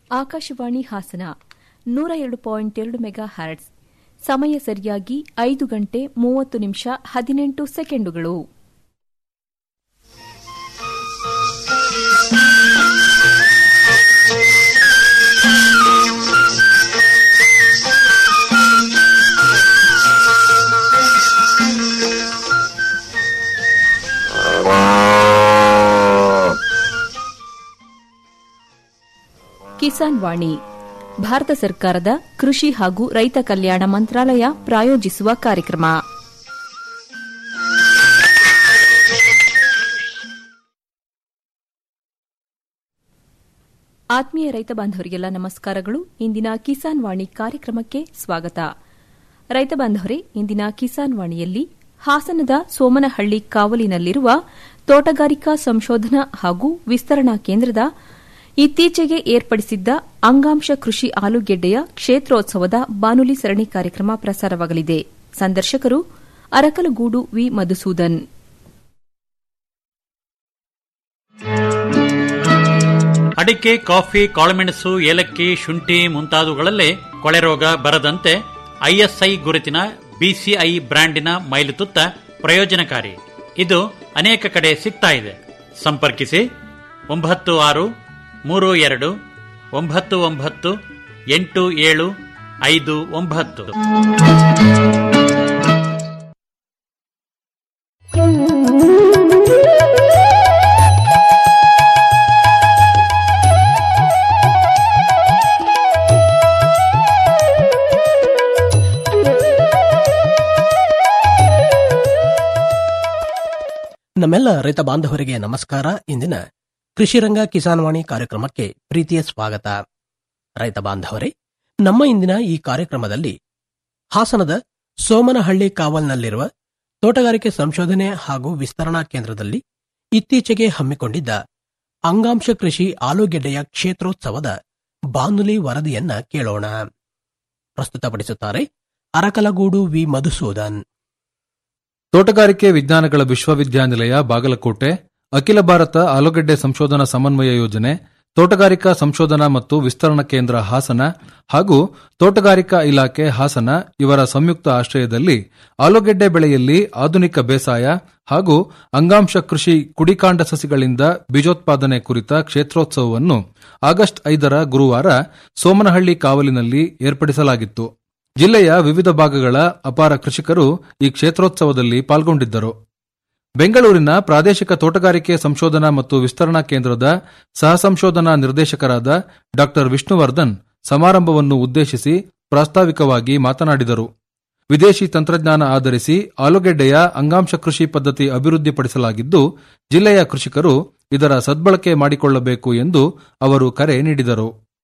ಆಕಾಶವಾಣಿ ಹಾಸನ ನೂರ ಎರಡು ಪಾಯಿಂಟ್ ಎರಡು ಮೆಗಾ ಹ್ಯಾಟ್ಸ್ ಸಮಯ ಸರಿಯಾಗಿ ಐದು ಗಂಟೆ ಮೂವತ್ತು ನಿಮಿಷ ಹದಿನೆಂಟು ಸೆಕೆಂಡುಗಳು ಕಿಸಾನ್ ವಾಣಿ ಭಾರತ ಸರ್ಕಾರದ ಕೃಷಿ ಹಾಗೂ ರೈತ ಕಲ್ಯಾಣ ಮಂತ್ರಾಲಯ ಪ್ರಾಯೋಜಿಸುವ ಕಾರ್ಯಕ್ರಮ ಆತ್ಮೀಯ ರೈತ ಬಾಂಧವರಿಗೆಲ್ಲ ನಮಸ್ಕಾರಗಳು ಇಂದಿನ ಕಿಸಾನ್ ವಾಣಿ ಕಾರ್ಯಕ್ರಮಕ್ಕೆ ಸ್ವಾಗತ ರೈತ ಬಾಂಧವರೇ ಇಂದಿನ ಕಿಸಾನ್ ವಾಣಿಯಲ್ಲಿ ಹಾಸನದ ಸೋಮನಹಳ್ಳಿ ಕಾವಲಿನಲ್ಲಿರುವ ತೋಟಗಾರಿಕಾ ಸಂಶೋಧನಾ ಹಾಗೂ ವಿಸ್ತರಣಾ ಕೇಂದ್ರದ ಇತ್ತೀಚೆಗೆ ಏರ್ಪಡಿಸಿದ್ದ ಅಂಗಾಂಶ ಕೃಷಿ ಆಲೂಗೆಡ್ಡೆಯ ಕ್ಷೇತ್ರೋತ್ಸವದ ಬಾನುಲಿ ಸರಣಿ ಕಾರ್ಯಕ್ರಮ ಪ್ರಸಾರವಾಗಲಿದೆ ಸಂದರ್ಶಕರು ಅರಕಲಗೂಡು ವಿ ಮಧುಸೂದನ್ ಅಡಿಕೆ ಕಾಫಿ ಕಾಳುಮೆಣಸು ಏಲಕ್ಕಿ ಶುಂಠಿ ಮುಂತಾದವುಗಳಲ್ಲೇ ಕೊಳೆ ರೋಗ ಬರದಂತೆ ಐಎಸ್ಐ ಗುರುತಿನ ಬಿಸಿಐ ಬ್ರ್ಯಾಂಡಿನ ಮೈಲುತುತ್ತ ಪ್ರಯೋಜನಕಾರಿ ಇದು ಅನೇಕ ಕಡೆ ಸಿಗ್ತಾ ಇದೆ ಸಂಪರ್ಕಿಸಿ ಒಂಬತ್ತು ಆರು ಮೂರು ಎರಡು ಒಂಬತ್ತು ಒಂಬತ್ತು ಎಂಟು ಏಳು ಐದು ಒಂಬತ್ತು ನಮ್ಮೆಲ್ಲ ರೈತ ಬಾಂಧವರಿಗೆ ನಮಸ್ಕಾರ ಇಂದಿನ ಕೃಷಿರಂಗ ಕಿಸಾನ್ವಾಣಿ ಕಾರ್ಯಕ್ರಮಕ್ಕೆ ಪ್ರೀತಿಯ ಸ್ವಾಗತ ರೈತ ಬಾಂಧವರೇ ನಮ್ಮ ಇಂದಿನ ಈ ಕಾರ್ಯಕ್ರಮದಲ್ಲಿ ಹಾಸನದ ಸೋಮನಹಳ್ಳಿ ಕಾವಲ್ನಲ್ಲಿರುವ ತೋಟಗಾರಿಕೆ ಸಂಶೋಧನೆ ಹಾಗೂ ವಿಸ್ತರಣಾ ಕೇಂದ್ರದಲ್ಲಿ ಇತ್ತೀಚೆಗೆ ಹಮ್ಮಿಕೊಂಡಿದ್ದ ಅಂಗಾಂಶ ಕೃಷಿ ಆಲೂಗೆಡ್ಡೆಯ ಕ್ಷೇತ್ರೋತ್ಸವದ ಬಾನುಲಿ ವರದಿಯನ್ನ ಕೇಳೋಣ ಪ್ರಸ್ತುತಪಡಿಸುತ್ತಾರೆ ಅರಕಲಗೂಡು ವಿ ಮಧುಸೂದನ್ ತೋಟಗಾರಿಕೆ ವಿಜ್ಞಾನಗಳ ವಿಶ್ವವಿದ್ಯಾನಿಲಯ ಬಾಗಲಕೋಟೆ ಅಖಿಲ ಭಾರತ ಆಲೂಗೆಡ್ಡೆ ಸಂಶೋಧನಾ ಸಮನ್ವಯ ಯೋಜನೆ ತೋಟಗಾರಿಕಾ ಸಂಶೋಧನಾ ಮತ್ತು ವಿಸ್ತರಣಾ ಕೇಂದ್ರ ಹಾಸನ ಹಾಗೂ ತೋಟಗಾರಿಕಾ ಇಲಾಖೆ ಹಾಸನ ಇವರ ಸಂಯುಕ್ತ ಆಶ್ರಯದಲ್ಲಿ ಆಲೂಗೆಡ್ಡೆ ಬೆಳೆಯಲ್ಲಿ ಆಧುನಿಕ ಬೇಸಾಯ ಹಾಗೂ ಅಂಗಾಂಶ ಕೃಷಿ ಕುಡಿಕಾಂಡ ಸಸಿಗಳಿಂದ ಬೀಜೋತ್ಪಾದನೆ ಕುರಿತ ಕ್ಷೇತ್ರೋತ್ಸವವನ್ನು ಆಗಸ್ಟ್ ಐದರ ಗುರುವಾರ ಸೋಮನಹಳ್ಳಿ ಕಾವಲಿನಲ್ಲಿ ಏರ್ಪಡಿಸಲಾಗಿತ್ತು ಜಿಲ್ಲೆಯ ವಿವಿಧ ಭಾಗಗಳ ಅಪಾರ ಕೃಷಿಕರು ಈ ಕ್ಷೇತ್ರೋತ್ಸವದಲ್ಲಿ ಪಾಲ್ಗೊಂಡಿದ್ದರು ಬೆಂಗಳೂರಿನ ಪ್ರಾದೇಶಿಕ ತೋಟಗಾರಿಕೆ ಸಂಶೋಧನಾ ಮತ್ತು ವಿಸ್ತರಣಾ ಕೇಂದ್ರದ ಸಹ ಸಂಶೋಧನಾ ನಿರ್ದೇಶಕರಾದ ಡಾ ವಿಷ್ಣುವರ್ಧನ್ ಸಮಾರಂಭವನ್ನು ಉದ್ದೇಶಿಸಿ ಪ್ರಾಸ್ತಾವಿಕವಾಗಿ ಮಾತನಾಡಿದರು ವಿದೇಶಿ ತಂತ್ರಜ್ಞಾನ ಆಧರಿಸಿ ಆಲೂಗೆಡ್ಡೆಯ ಅಂಗಾಂಶ ಕೃಷಿ ಪದ್ಧತಿ ಅಭಿವೃದ್ಧಿಪಡಿಸಲಾಗಿದ್ದು ಜಿಲ್ಲೆಯ ಕೃಷಿಕರು ಇದರ ಸದ್ಬಳಕೆ ಮಾಡಿಕೊಳ್ಳಬೇಕು ಎಂದು ಅವರು ಕರೆ ನೀಡಿದರು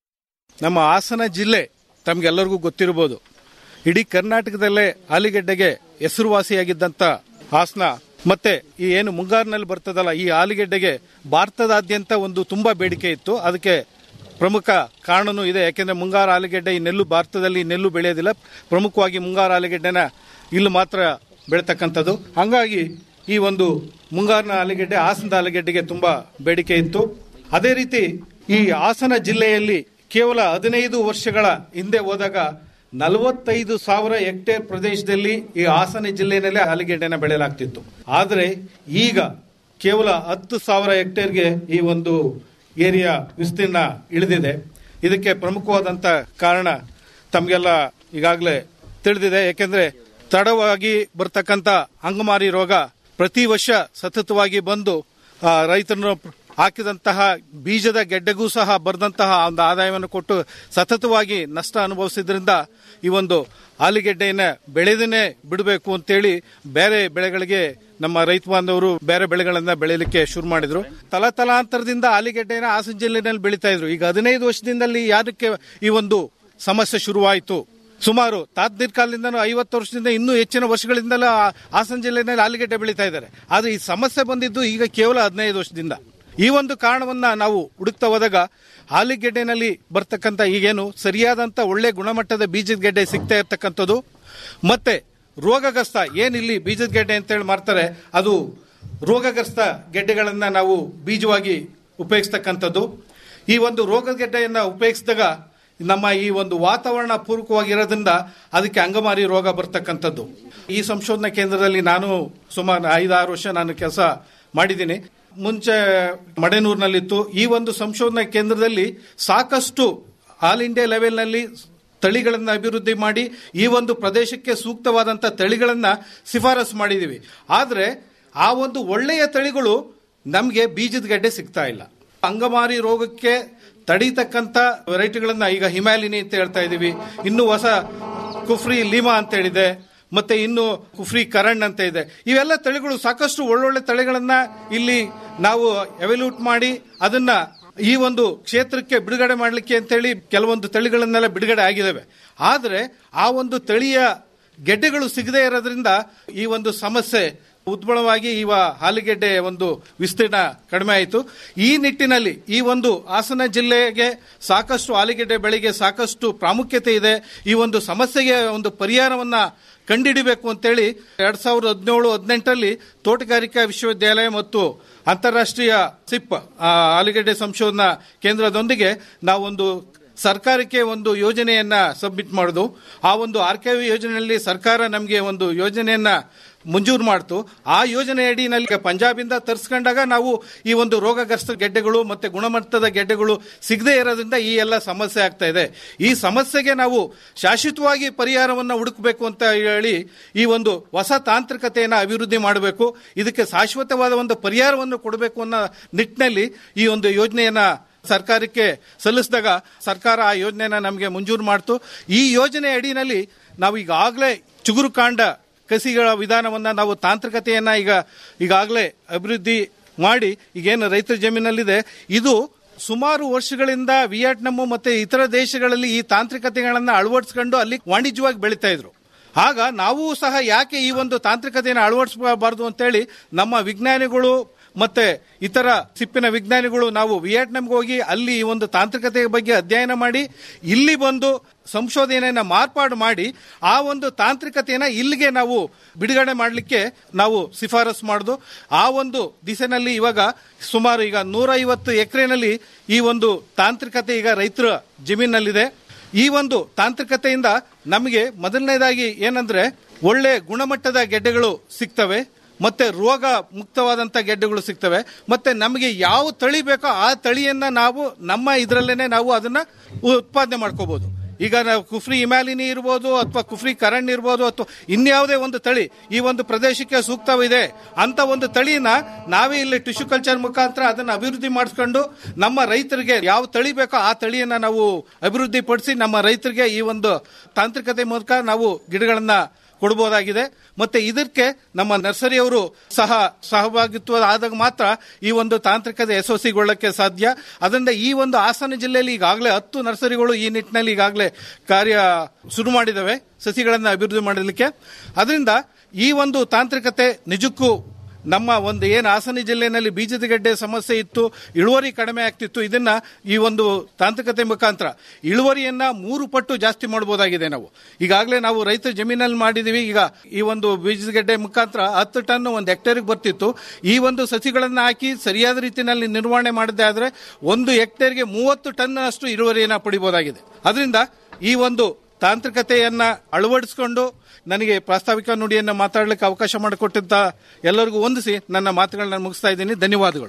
ನಮ್ಮ ಹಾಸನ ಜಿಲ್ಲೆ ತಮ್ಗೆಲ್ಲರಿಗೂ ಗೊತ್ತಿರಬಹುದು ಇಡೀ ಕರ್ನಾಟಕದಲ್ಲೇ ಆಲೂಗೆಡ್ಡೆಗೆ ಹೆಸರುವಾಸಿಯಾಗಿದ್ದಂತ ಹಾಸನ ಮತ್ತೆ ಈ ಏನು ಮುಂಗಾರಿನಲ್ಲಿ ಬರ್ತದಲ್ಲ ಈ ಆಲೂಗೆಡ್ಡೆಗೆ ಭಾರತದಾದ್ಯಂತ ಒಂದು ತುಂಬಾ ಬೇಡಿಕೆ ಇತ್ತು ಅದಕ್ಕೆ ಪ್ರಮುಖ ಕಾರಣನೂ ಇದೆ ಯಾಕೆಂದ್ರೆ ಮುಂಗಾರು ಆಲೂಗೆಡ್ಡೆ ಈ ನೆಲ್ಲು ಭಾರತದಲ್ಲಿ ಈ ನೆಲ್ಲು ಬೆಳೆಯೋದಿಲ್ಲ ಪ್ರಮುಖವಾಗಿ ಮುಂಗಾರು ಆಲೂಗೆಡ್ಡೆನ ಇಲ್ಲಿ ಮಾತ್ರ ಬೆಳತಕ್ಕಂಥದ್ದು ಹಂಗಾಗಿ ಈ ಒಂದು ಮುಂಗಾರಿನ ಆಲೂಗೆಡ್ಡೆ ಹಾಸನದ ಆಲೂಗೆಡ್ಡೆಗೆ ತುಂಬಾ ಬೇಡಿಕೆ ಇತ್ತು ಅದೇ ರೀತಿ ಈ ಹಾಸನ ಜಿಲ್ಲೆಯಲ್ಲಿ ಕೇವಲ ಹದಿನೈದು ವರ್ಷಗಳ ಹಿಂದೆ ಹೋದಾಗ ನಲವತ್ತೈದು ಸಾವಿರ ಹೆಕ್ಟೇರ್ ಪ್ರದೇಶದಲ್ಲಿ ಈ ಹಾಸನ ಜಿಲ್ಲೆಯಲ್ಲೇ ಆಲೂಗೆಡ್ಡೆನ ಬೆಳೆಯಲಾಗ್ತಿತ್ತು ಆದರೆ ಈಗ ಕೇವಲ ಹತ್ತು ಸಾವಿರ ಹೆಕ್ಟೇರ್ಗೆ ಈ ಒಂದು ಏರಿಯಾ ವಿಸ್ತೀರ್ಣ ಇಳಿದಿದೆ ಇದಕ್ಕೆ ಪ್ರಮುಖವಾದಂತ ಕಾರಣ ತಮಗೆಲ್ಲ ಈಗಾಗಲೇ ತಿಳಿದಿದೆ ಯಾಕೆಂದ್ರೆ ತಡವಾಗಿ ಬರ್ತಕ್ಕಂಥ ಅಂಗಮಾರಿ ರೋಗ ಪ್ರತಿ ವರ್ಷ ಸತತವಾಗಿ ಬಂದು ಆ, ರೈತರನ್ನು ಹಾಕಿದಂತಹ ಬೀಜದ ಗೆಡ್ಡೆಗೂ ಸಹ ಬರೆದಂತಹ ಒಂದು ಆದಾಯವನ್ನು ಕೊಟ್ಟು ಸತತವಾಗಿ ನಷ್ಟ ಅನುಭವಿಸಿದ್ರಿಂದ ಈ ಒಂದು ಆಲೂಗೆಡ್ಡೆಯನ್ನ ಬೆಳೆದೇನೆ ಬಿಡಬೇಕು ಅಂತೇಳಿ ಬೇರೆ ಬೆಳೆಗಳಿಗೆ ನಮ್ಮ ರೈತ ಬಾಂಧವರು ಬೇರೆ ಬೆಳೆಗಳನ್ನ ಬೆಳೆಯಲಿಕ್ಕೆ ಶುರು ಮಾಡಿದ್ರು ತಲತಲಾಂತರದಿಂದ ಆಲೂಗೆಡ್ಡೆನ ಹಾಸನ ಜಿಲ್ಲೆನಲ್ಲಿ ಬೆಳೀತಾ ಇದ್ರು ಈಗ ಹದಿನೈದು ವರ್ಷದಿಂದಲೇ ಯಾದಕ್ಕೆ ಈ ಒಂದು ಸಮಸ್ಯೆ ಶುರುವಾಯಿತು ಸುಮಾರು ತಾತ್ದೀರ್ಘಕಾಲದಿಂದನೂ ಐವತ್ತು ವರ್ಷದಿಂದ ಇನ್ನೂ ಹೆಚ್ಚಿನ ವರ್ಷಗಳಿಂದಲೂ ಆ- ಹಾಸನ ಜಿಲ್ಲೆಯಲ್ಲಿ ಆಲೂಗೆಡ್ಡೆ ಬೆಳೀತಾ ಇದ್ದಾರೆ ಆದ್ರೆ ಈ ಸಮಸ್ಯೆ ಬಂದಿದ್ದು ಈಗ ಕೇವಲ ಹದಿನೈದು ವರ್ಷದಿಂದ ಈ ಒಂದು ಕಾರಣವನ್ನ ನಾವು ಹುಡುಕ್ತಾ ಹೋದಾಗ ಆಲೂಗೆಡ್ಡೆನಲ್ಲಿ ಬರ್ತಕ್ಕಂಥ ಈಗೇನು ಸರಿಯಾದಂತ ಒಳ್ಳೆ ಗುಣಮಟ್ಟದ ಬೀಜದ ಗೆಡ್ಡೆ ಸಿಗ್ತಾ ಇರ್ತಕ್ಕಂಥದ್ದು ಮತ್ತೆ ರೋಗಗ್ರಸ್ತ ಏನಿಲ್ಲಿ ಬೀಜದ ಗೆಡ್ಡೆ ಅಂತೇಳಿ ಮಾಡ್ತಾರೆ ಅದು ರೋಗಗ್ರಸ್ತ ಗೆಡ್ಡೆಗಳನ್ನ ನಾವು ಬೀಜವಾಗಿ ಉಪಯೋಗಿಸ್ತಕ್ಕಂಥದ್ದು ಈ ಒಂದು ರೋಗಗೆಡ್ಡೆಯನ್ನ ಉಪಯೋಗಿಸಿದಾಗ ನಮ್ಮ ಈ ಒಂದು ವಾತಾವರಣ ಪೂರಕವಾಗಿರೋದ್ರಿಂದ ಅದಕ್ಕೆ ಅಂಗಮಾರಿ ರೋಗ ಬರ್ತಕ್ಕಂಥದ್ದು ಈ ಸಂಶೋಧನಾ ಕೇಂದ್ರದಲ್ಲಿ ನಾನು ಸುಮಾರು ಐದಾರು ವರ್ಷ ನಾನು ಕೆಲಸ ಮಾಡಿದ್ದೀನಿ ಮುಂಚೆ ಮಡೆನೂರಿನಲ್ಲಿತ್ತು ಈ ಒಂದು ಸಂಶೋಧನಾ ಕೇಂದ್ರದಲ್ಲಿ ಸಾಕಷ್ಟು ಆಲ್ ಇಂಡಿಯಾ ಲೆವೆಲ್ನಲ್ಲಿ ತಳಿಗಳನ್ನು ಅಭಿವೃದ್ಧಿ ಮಾಡಿ ಈ ಒಂದು ಪ್ರದೇಶಕ್ಕೆ ಸೂಕ್ತವಾದಂಥ ತಳಿಗಳನ್ನು ಶಿಫಾರಸು ಮಾಡಿದ್ದೀವಿ ಆದರೆ ಆ ಒಂದು ಒಳ್ಳೆಯ ತಳಿಗಳು ನಮಗೆ ಬೀಜದ ಗಡ್ಡೆ ಸಿಗ್ತಾ ಇಲ್ಲ ಅಂಗಮಾರಿ ರೋಗಕ್ಕೆ ತಡೀತಕ್ಕಂಥ ವೆರೈಟಿಗಳನ್ನ ಈಗ ಹಿಮಾಲಿನಿ ಅಂತ ಹೇಳ್ತಾ ಇದೀವಿ ಇನ್ನು ಹೊಸ ಕುಫ್ರಿ ಲೀಮಾ ಅಂತ ಹೇಳಿದೆ ಮತ್ತೆ ಇನ್ನು ಕುಫ್ರಿ ಕರಣ್ ಅಂತ ಇದೆ ಇವೆಲ್ಲ ತಳಿಗಳು ಸಾಕಷ್ಟು ಒಳ್ಳೊಳ್ಳೆ ತಳಿಗಳನ್ನ ಇಲ್ಲಿ ನಾವು ಎವೆಲ್ಯೂಟ್ ಮಾಡಿ ಅದನ್ನ ಈ ಒಂದು ಕ್ಷೇತ್ರಕ್ಕೆ ಬಿಡುಗಡೆ ಮಾಡಲಿಕ್ಕೆ ಅಂತೇಳಿ ಕೆಲವೊಂದು ತಳಿಗಳನ್ನೆಲ್ಲ ಬಿಡುಗಡೆ ಆಗಿದ್ದಾವೆ ಆದರೆ ಆ ಒಂದು ತಳಿಯ ಗೆಡ್ಡೆಗಳು ಸಿಗದೇ ಇರೋದ್ರಿಂದ ಈ ಒಂದು ಸಮಸ್ಯೆ ಉದ್ಭವವಾಗಿ ಇವ ಹಾಲಿಗೆಡ್ಡೆ ಒಂದು ವಿಸ್ತೀರ್ಣ ಕಡಿಮೆ ಆಯಿತು ಈ ನಿಟ್ಟಿನಲ್ಲಿ ಈ ಒಂದು ಹಾಸನ ಜಿಲ್ಲೆಗೆ ಸಾಕಷ್ಟು ಆಲೂಗೆಡ್ಡೆ ಬೆಳೆಗೆ ಸಾಕಷ್ಟು ಪ್ರಾಮುಖ್ಯತೆ ಇದೆ ಈ ಒಂದು ಸಮಸ್ಯೆಗೆ ಒಂದು ಪರಿಹಾರವನ್ನ ಕಂಡುಹಿಡಿಬೇಕು ಅಂತೇಳಿ ಎರಡ್ ಸಾವಿರದ ಹದಿನೇಳು ಹದಿನೆಂಟರಲ್ಲಿ ತೋಟಗಾರಿಕಾ ವಿಶ್ವವಿದ್ಯಾಲಯ ಮತ್ತು ಅಂತಾರಾಷ್ಟ್ರೀಯ ಸಿಪ್ ಆ, ಆಲೂಗೆಡ್ಡೆ ಸಂಶೋಧನಾ ಕೇಂದ್ರದೊಂದಿಗೆ ನಾವೊಂದು ಸರ್ಕಾರಕ್ಕೆ ಒಂದು ಯೋಜನೆಯನ್ನ ಸಬ್ಮಿಟ್ ಮಾಡುದು ಆ ಒಂದು ಆರ್ ಕೆ ಯೋಜನೆಯಲ್ಲಿ ಸರ್ಕಾರ ನಮಗೆ ಒಂದು ಯೋಜನೆಯನ್ನ ಮಂಜೂರು ಮಾಡ್ತು ಆ ಯೋಜನೆ ಅಡಿನಲ್ಲಿ ಪಂಜಾಬಿಂದ ತರಿಸ್ಕೊಂಡಾಗ ನಾವು ಈ ಒಂದು ರೋಗಗ್ರಸ್ತ ಗೆಡ್ಡೆಗಳು ಮತ್ತೆ ಗುಣಮಟ್ಟದ ಗೆಡ್ಡೆಗಳು ಸಿಗದೇ ಇರೋದ್ರಿಂದ ಈ ಎಲ್ಲ ಸಮಸ್ಯೆ ಆಗ್ತಾ ಇದೆ ಈ ಸಮಸ್ಯೆಗೆ ನಾವು ಶಾಶ್ವತವಾಗಿ ಪರಿಹಾರವನ್ನ ಹುಡುಕಬೇಕು ಅಂತ ಹೇಳಿ ಈ ಒಂದು ಹೊಸ ತಾಂತ್ರಿಕತೆಯನ್ನು ಅಭಿವೃದ್ಧಿ ಮಾಡಬೇಕು ಇದಕ್ಕೆ ಶಾಶ್ವತವಾದ ಒಂದು ಪರಿಹಾರವನ್ನು ಕೊಡಬೇಕು ಅನ್ನೋ ನಿಟ್ಟಿನಲ್ಲಿ ಈ ಒಂದು ಯೋಜನೆಯನ್ನ ಸರ್ಕಾರಕ್ಕೆ ಸಲ್ಲಿಸಿದಾಗ ಸರ್ಕಾರ ಆ ಯೋಜನೆಯನ್ನ ನಮಗೆ ಮಂಜೂರು ಮಾಡ್ತು ಈ ಯೋಜನೆ ಅಡಿನಲ್ಲಿ ನಾವು ಈಗಾಗಲೇ ಚುಗುರು ಕಾಂಡ ಕಸಿಗಳ ವಿಧಾನವನ್ನ ನಾವು ತಾಂತ್ರಿಕತೆಯನ್ನ ಈಗ ಈಗಾಗಲೇ ಅಭಿವೃದ್ಧಿ ಮಾಡಿ ಈಗೇನು ರೈತರ ಜಮೀನಲ್ಲಿದೆ ಇದು ಸುಮಾರು ವರ್ಷಗಳಿಂದ ವಿಯೆಟ್ನಾಂ ಮತ್ತೆ ಇತರ ದೇಶಗಳಲ್ಲಿ ಈ ತಾಂತ್ರಿಕತೆಗಳನ್ನ ಅಳವಡಿಸ್ಕೊಂಡು ಅಲ್ಲಿ ವಾಣಿಜ್ಯವಾಗಿ ಬೆಳೀತಾ ಇದ್ರು ಆಗ ನಾವು ಸಹ ಯಾಕೆ ಈ ಒಂದು ತಾಂತ್ರಿಕತೆಯನ್ನು ಅಳವಡಿಸಬಾರದು ಅಂತೇಳಿ ನಮ್ಮ ವಿಜ್ಞಾನಿಗಳು ಮತ್ತೆ ಇತರ ಸಿಪ್ಪಿನ ವಿಜ್ಞಾನಿಗಳು ನಾವು ವಿಯೆಟ್ನಾಂಗೆ ಹೋಗಿ ಅಲ್ಲಿ ಈ ಒಂದು ತಾಂತ್ರಿಕತೆಯ ಬಗ್ಗೆ ಅಧ್ಯಯನ ಮಾಡಿ ಇಲ್ಲಿ ಬಂದು ಸಂಶೋಧನೆಯನ್ನ ಮಾರ್ಪಾಡು ಮಾಡಿ ಆ ಒಂದು ತಾಂತ್ರಿಕತೆಯನ್ನ ಇಲ್ಲಿಗೆ ನಾವು ಬಿಡುಗಡೆ ಮಾಡಲಿಕ್ಕೆ ನಾವು ಶಿಫಾರಸು ಮಾಡುದು ಆ ಒಂದು ದಿಸೆನಲ್ಲಿ ಇವಾಗ ಸುಮಾರು ಈಗ ನೂರೈವತ್ತು ಎಕರೆನಲ್ಲಿ ಈ ಒಂದು ತಾಂತ್ರಿಕತೆ ಈಗ ರೈತರ ಜಮೀನಲ್ಲಿದೆ ಈ ಒಂದು ತಾಂತ್ರಿಕತೆಯಿಂದ ನಮಗೆ ಮೊದಲನೇದಾಗಿ ಏನಂದ್ರೆ ಒಳ್ಳೆ ಗುಣಮಟ್ಟದ ಗೆಡ್ಡೆಗಳು ಸಿಗ್ತವೆ ಮತ್ತೆ ರೋಗ ಮುಕ್ತವಾದಂತ ಗೆಡ್ಡೆಗಳು ಸಿಗ್ತವೆ ಮತ್ತೆ ನಮಗೆ ಯಾವ ತಳಿ ಬೇಕೋ ಆ ತಳಿಯನ್ನ ನಾವು ನಮ್ಮ ಇದರಲ್ಲೇನೆ ನಾವು ಅದನ್ನ ಉತ್ಪಾದನೆ ಮಾಡ್ಕೋಬಹುದು ಈಗ ನಾವು ಕುಫ್ರಿ ಹಿಮಾಲಿನಿ ಇರ್ಬೋದು ಅಥವಾ ಕುಫ್ರಿ ಕರಣ್ ಇರ್ಬೋದು ಅಥವಾ ಇನ್ಯಾವುದೇ ಒಂದು ತಳಿ ಈ ಒಂದು ಪ್ರದೇಶಕ್ಕೆ ಸೂಕ್ತವಿದೆ ಅಂತ ಒಂದು ತಳಿನ ನಾವೇ ಇಲ್ಲಿ ಟಿಶ್ಯೂ ಕಲ್ಚರ್ ಮುಖಾಂತರ ಅದನ್ನ ಅಭಿವೃದ್ಧಿ ಮಾಡಿಸ್ಕೊಂಡು ನಮ್ಮ ರೈತರಿಗೆ ಯಾವ ತಳಿ ಬೇಕೋ ಆ ತಳಿಯನ್ನ ನಾವು ಅಭಿವೃದ್ಧಿ ಪಡಿಸಿ ನಮ್ಮ ರೈತರಿಗೆ ಈ ಒಂದು ತಾಂತ್ರಿಕತೆ ಮೂಲಕ ನಾವು ಗಿಡಗಳನ್ನ ಕೊಡಬಹುದಾಗಿದೆ ಮತ್ತೆ ಇದಕ್ಕೆ ನಮ್ಮ ನರ್ಸರಿಯವರು ಸಹ ಸಹಭಾಗಿತ್ವ ಆದಾಗ ಮಾತ್ರ ಈ ಒಂದು ತಾಂತ್ರಿಕತೆ ಯಶಸ್ವಿಗೊಳ್ಳಕ್ಕೆ ಸಾಧ್ಯ ಅದರಿಂದ ಈ ಒಂದು ಹಾಸನ ಜಿಲ್ಲೆಯಲ್ಲಿ ಈಗಾಗಲೇ ಹತ್ತು ನರ್ಸರಿಗಳು ಈ ನಿಟ್ಟಿನಲ್ಲಿ ಈಗಾಗಲೇ ಕಾರ್ಯ ಶುರು ಮಾಡಿದವೆ ಸಸಿಗಳನ್ನು ಅಭಿವೃದ್ಧಿ ಮಾಡಲಿಕ್ಕೆ ಅದರಿಂದ ಈ ಒಂದು ತಾಂತ್ರಿಕತೆ ನಿಜಕ್ಕೂ ನಮ್ಮ ಒಂದು ಏನು ಹಾಸನ ಜಿಲ್ಲೆಯಲ್ಲಿ ಬೀಜದ ಗಡ್ಡೆ ಸಮಸ್ಯೆ ಇತ್ತು ಇಳುವರಿ ಕಡಿಮೆ ಆಗ್ತಿತ್ತು ಇದನ್ನ ಈ ಒಂದು ತಾಂತ್ರಿಕತೆ ಮುಖಾಂತರ ಇಳುವರಿಯನ್ನ ಮೂರು ಪಟ್ಟು ಜಾಸ್ತಿ ಮಾಡಬಹುದಾಗಿದೆ ನಾವು ಈಗಾಗಲೇ ನಾವು ರೈತ ಜಮೀನಲ್ಲಿ ಮಾಡಿದೀವಿ ಈಗ ಈ ಒಂದು ಬೀಜದ ಗಡ್ಡೆ ಮುಖಾಂತರ ಹತ್ತು ಟನ್ ಒಂದು ಹೆಕ್ಟೇರ್ಗೆ ಬರ್ತಿತ್ತು ಈ ಒಂದು ಸಸಿಗಳನ್ನ ಹಾಕಿ ಸರಿಯಾದ ರೀತಿಯಲ್ಲಿ ನಿರ್ವಹಣೆ ಮಾಡದೇ ಆದ್ರೆ ಒಂದು ಹೆಕ್ಟೇರ್ಗೆ ಮೂವತ್ತು ಟನ್ ಅಷ್ಟು ಇಳುವರಿಯನ್ನ ಪಡಿಬಹುದಾಗಿದೆ ಅದರಿಂದ ಈ ಒಂದು ತಾಂತ್ರಿಕತೆಯನ್ನ ಅಳವಡಿಸಿಕೊಂಡು ನನಗೆ ಪ್ರಾಸ್ತಾವಿಕ ನುಡಿಯನ್ನ ಮಾತಾಡಲಿಕ್ಕೆ ಅವಕಾಶ ಮಾಡಿಕೊಟ್ಟಿದ್ದ ಎಲ್ಲರಿಗೂ ಹೊಂದಿಸಿ ನನ್ನ ಮಾತುಗಳನ್ನ ಮುಗಿಸ್ತಾ ಇದ್ದೀನಿ ಧನ್ಯವಾದಗಳು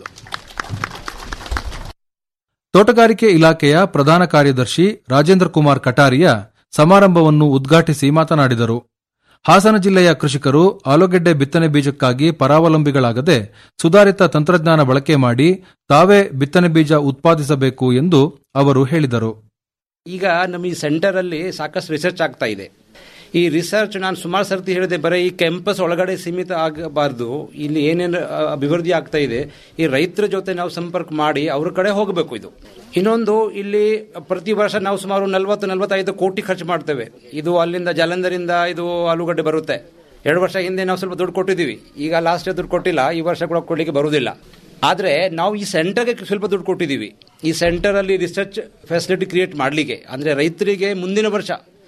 ತೋಟಗಾರಿಕೆ ಇಲಾಖೆಯ ಪ್ರಧಾನ ಕಾರ್ಯದರ್ಶಿ ರಾಜೇಂದ್ರ ಕುಮಾರ್ ಕಟಾರಿಯ ಸಮಾರಂಭವನ್ನು ಉದ್ಘಾಟಿಸಿ ಮಾತನಾಡಿದರು ಹಾಸನ ಜಿಲ್ಲೆಯ ಕೃಷಿಕರು ಆಲೂಗೆಡ್ಡೆ ಬಿತ್ತನೆ ಬೀಜಕ್ಕಾಗಿ ಪರಾವಲಂಬಿಗಳಾಗದೆ ಸುಧಾರಿತ ತಂತ್ರಜ್ಞಾನ ಬಳಕೆ ಮಾಡಿ ತಾವೇ ಬಿತ್ತನೆ ಬೀಜ ಉತ್ಪಾದಿಸಬೇಕು ಎಂದು ಅವರು ಹೇಳಿದರು ಈಗ ನಮ್ಮ ಈ ಸೆಂಟರಲ್ಲಿ ಸಾಕಷ್ಟು ರಿಸರ್ಚ್ ಆಗ್ತಾ ಇದೆ ಈ ರಿಸರ್ಚ್ ನಾನು ಸುಮಾರು ಸರ್ತಿ ಹೇಳಿದೆ ಬರೀ ಈ ಕ್ಯಾಂಪಸ್ ಒಳಗಡೆ ಸೀಮಿತ ಆಗಬಾರ್ದು ಇಲ್ಲಿ ಏನೇನು ಅ, ಅಭಿವೃದ್ಧಿ ಆಗ್ತಾ ಇದೆ ಈ ರೈತರ ಜೊತೆ ನಾವು ಸಂಪರ್ಕ ಮಾಡಿ ಅವ್ರ ಕಡೆ ಹೋಗಬೇಕು ಇದು ಇನ್ನೊಂದು ಇಲ್ಲಿ ಪ್ರತಿ ವರ್ಷ ನಾವು ಸುಮಾರು ನಲವತ್ತು ನಲವತ್ತೈದು ಕೋಟಿ ಖರ್ಚು ಮಾಡ್ತೇವೆ ಇದು ಅಲ್ಲಿಂದ ಜಲಂಧರಿಂದ ಇದು ಆಲೂಗಡ್ಡೆ ಬರುತ್ತೆ ಎರಡು ವರ್ಷ ಹಿಂದೆ ನಾವು ಸ್ವಲ್ಪ ದುಡ್ಡು ಕೊಟ್ಟಿದ್ದೀವಿ ಈಗ ಲಾಸ್ಟ್ ದುಡ್ಡು ಕೊಟ್ಟಿಲ್ಲ ಈ ವರ್ಷ ಕೂಡ ಕೊಡಲಿಕ್ಕೆ ಬರುವುದಿಲ್ಲ ಆದರೆ ನಾವು ಈ ಸೆಂಟರ್ಗೆ ಸ್ವಲ್ಪ ದುಡ್ಡು ಕೊಟ್ಟಿದ್ದೀವಿ ಈ ಸೆಂಟರಲ್ಲಿ ರಿಸರ್ಚ್ ಫೆಸಿಲಿಟಿ ಕ್ರಿಯೇಟ್ ಮಾಡಲಿಕ್ಕೆ ಅಂದರೆ ರೈತರಿಗೆ ಮುಂದಿನ ವರ್ಷ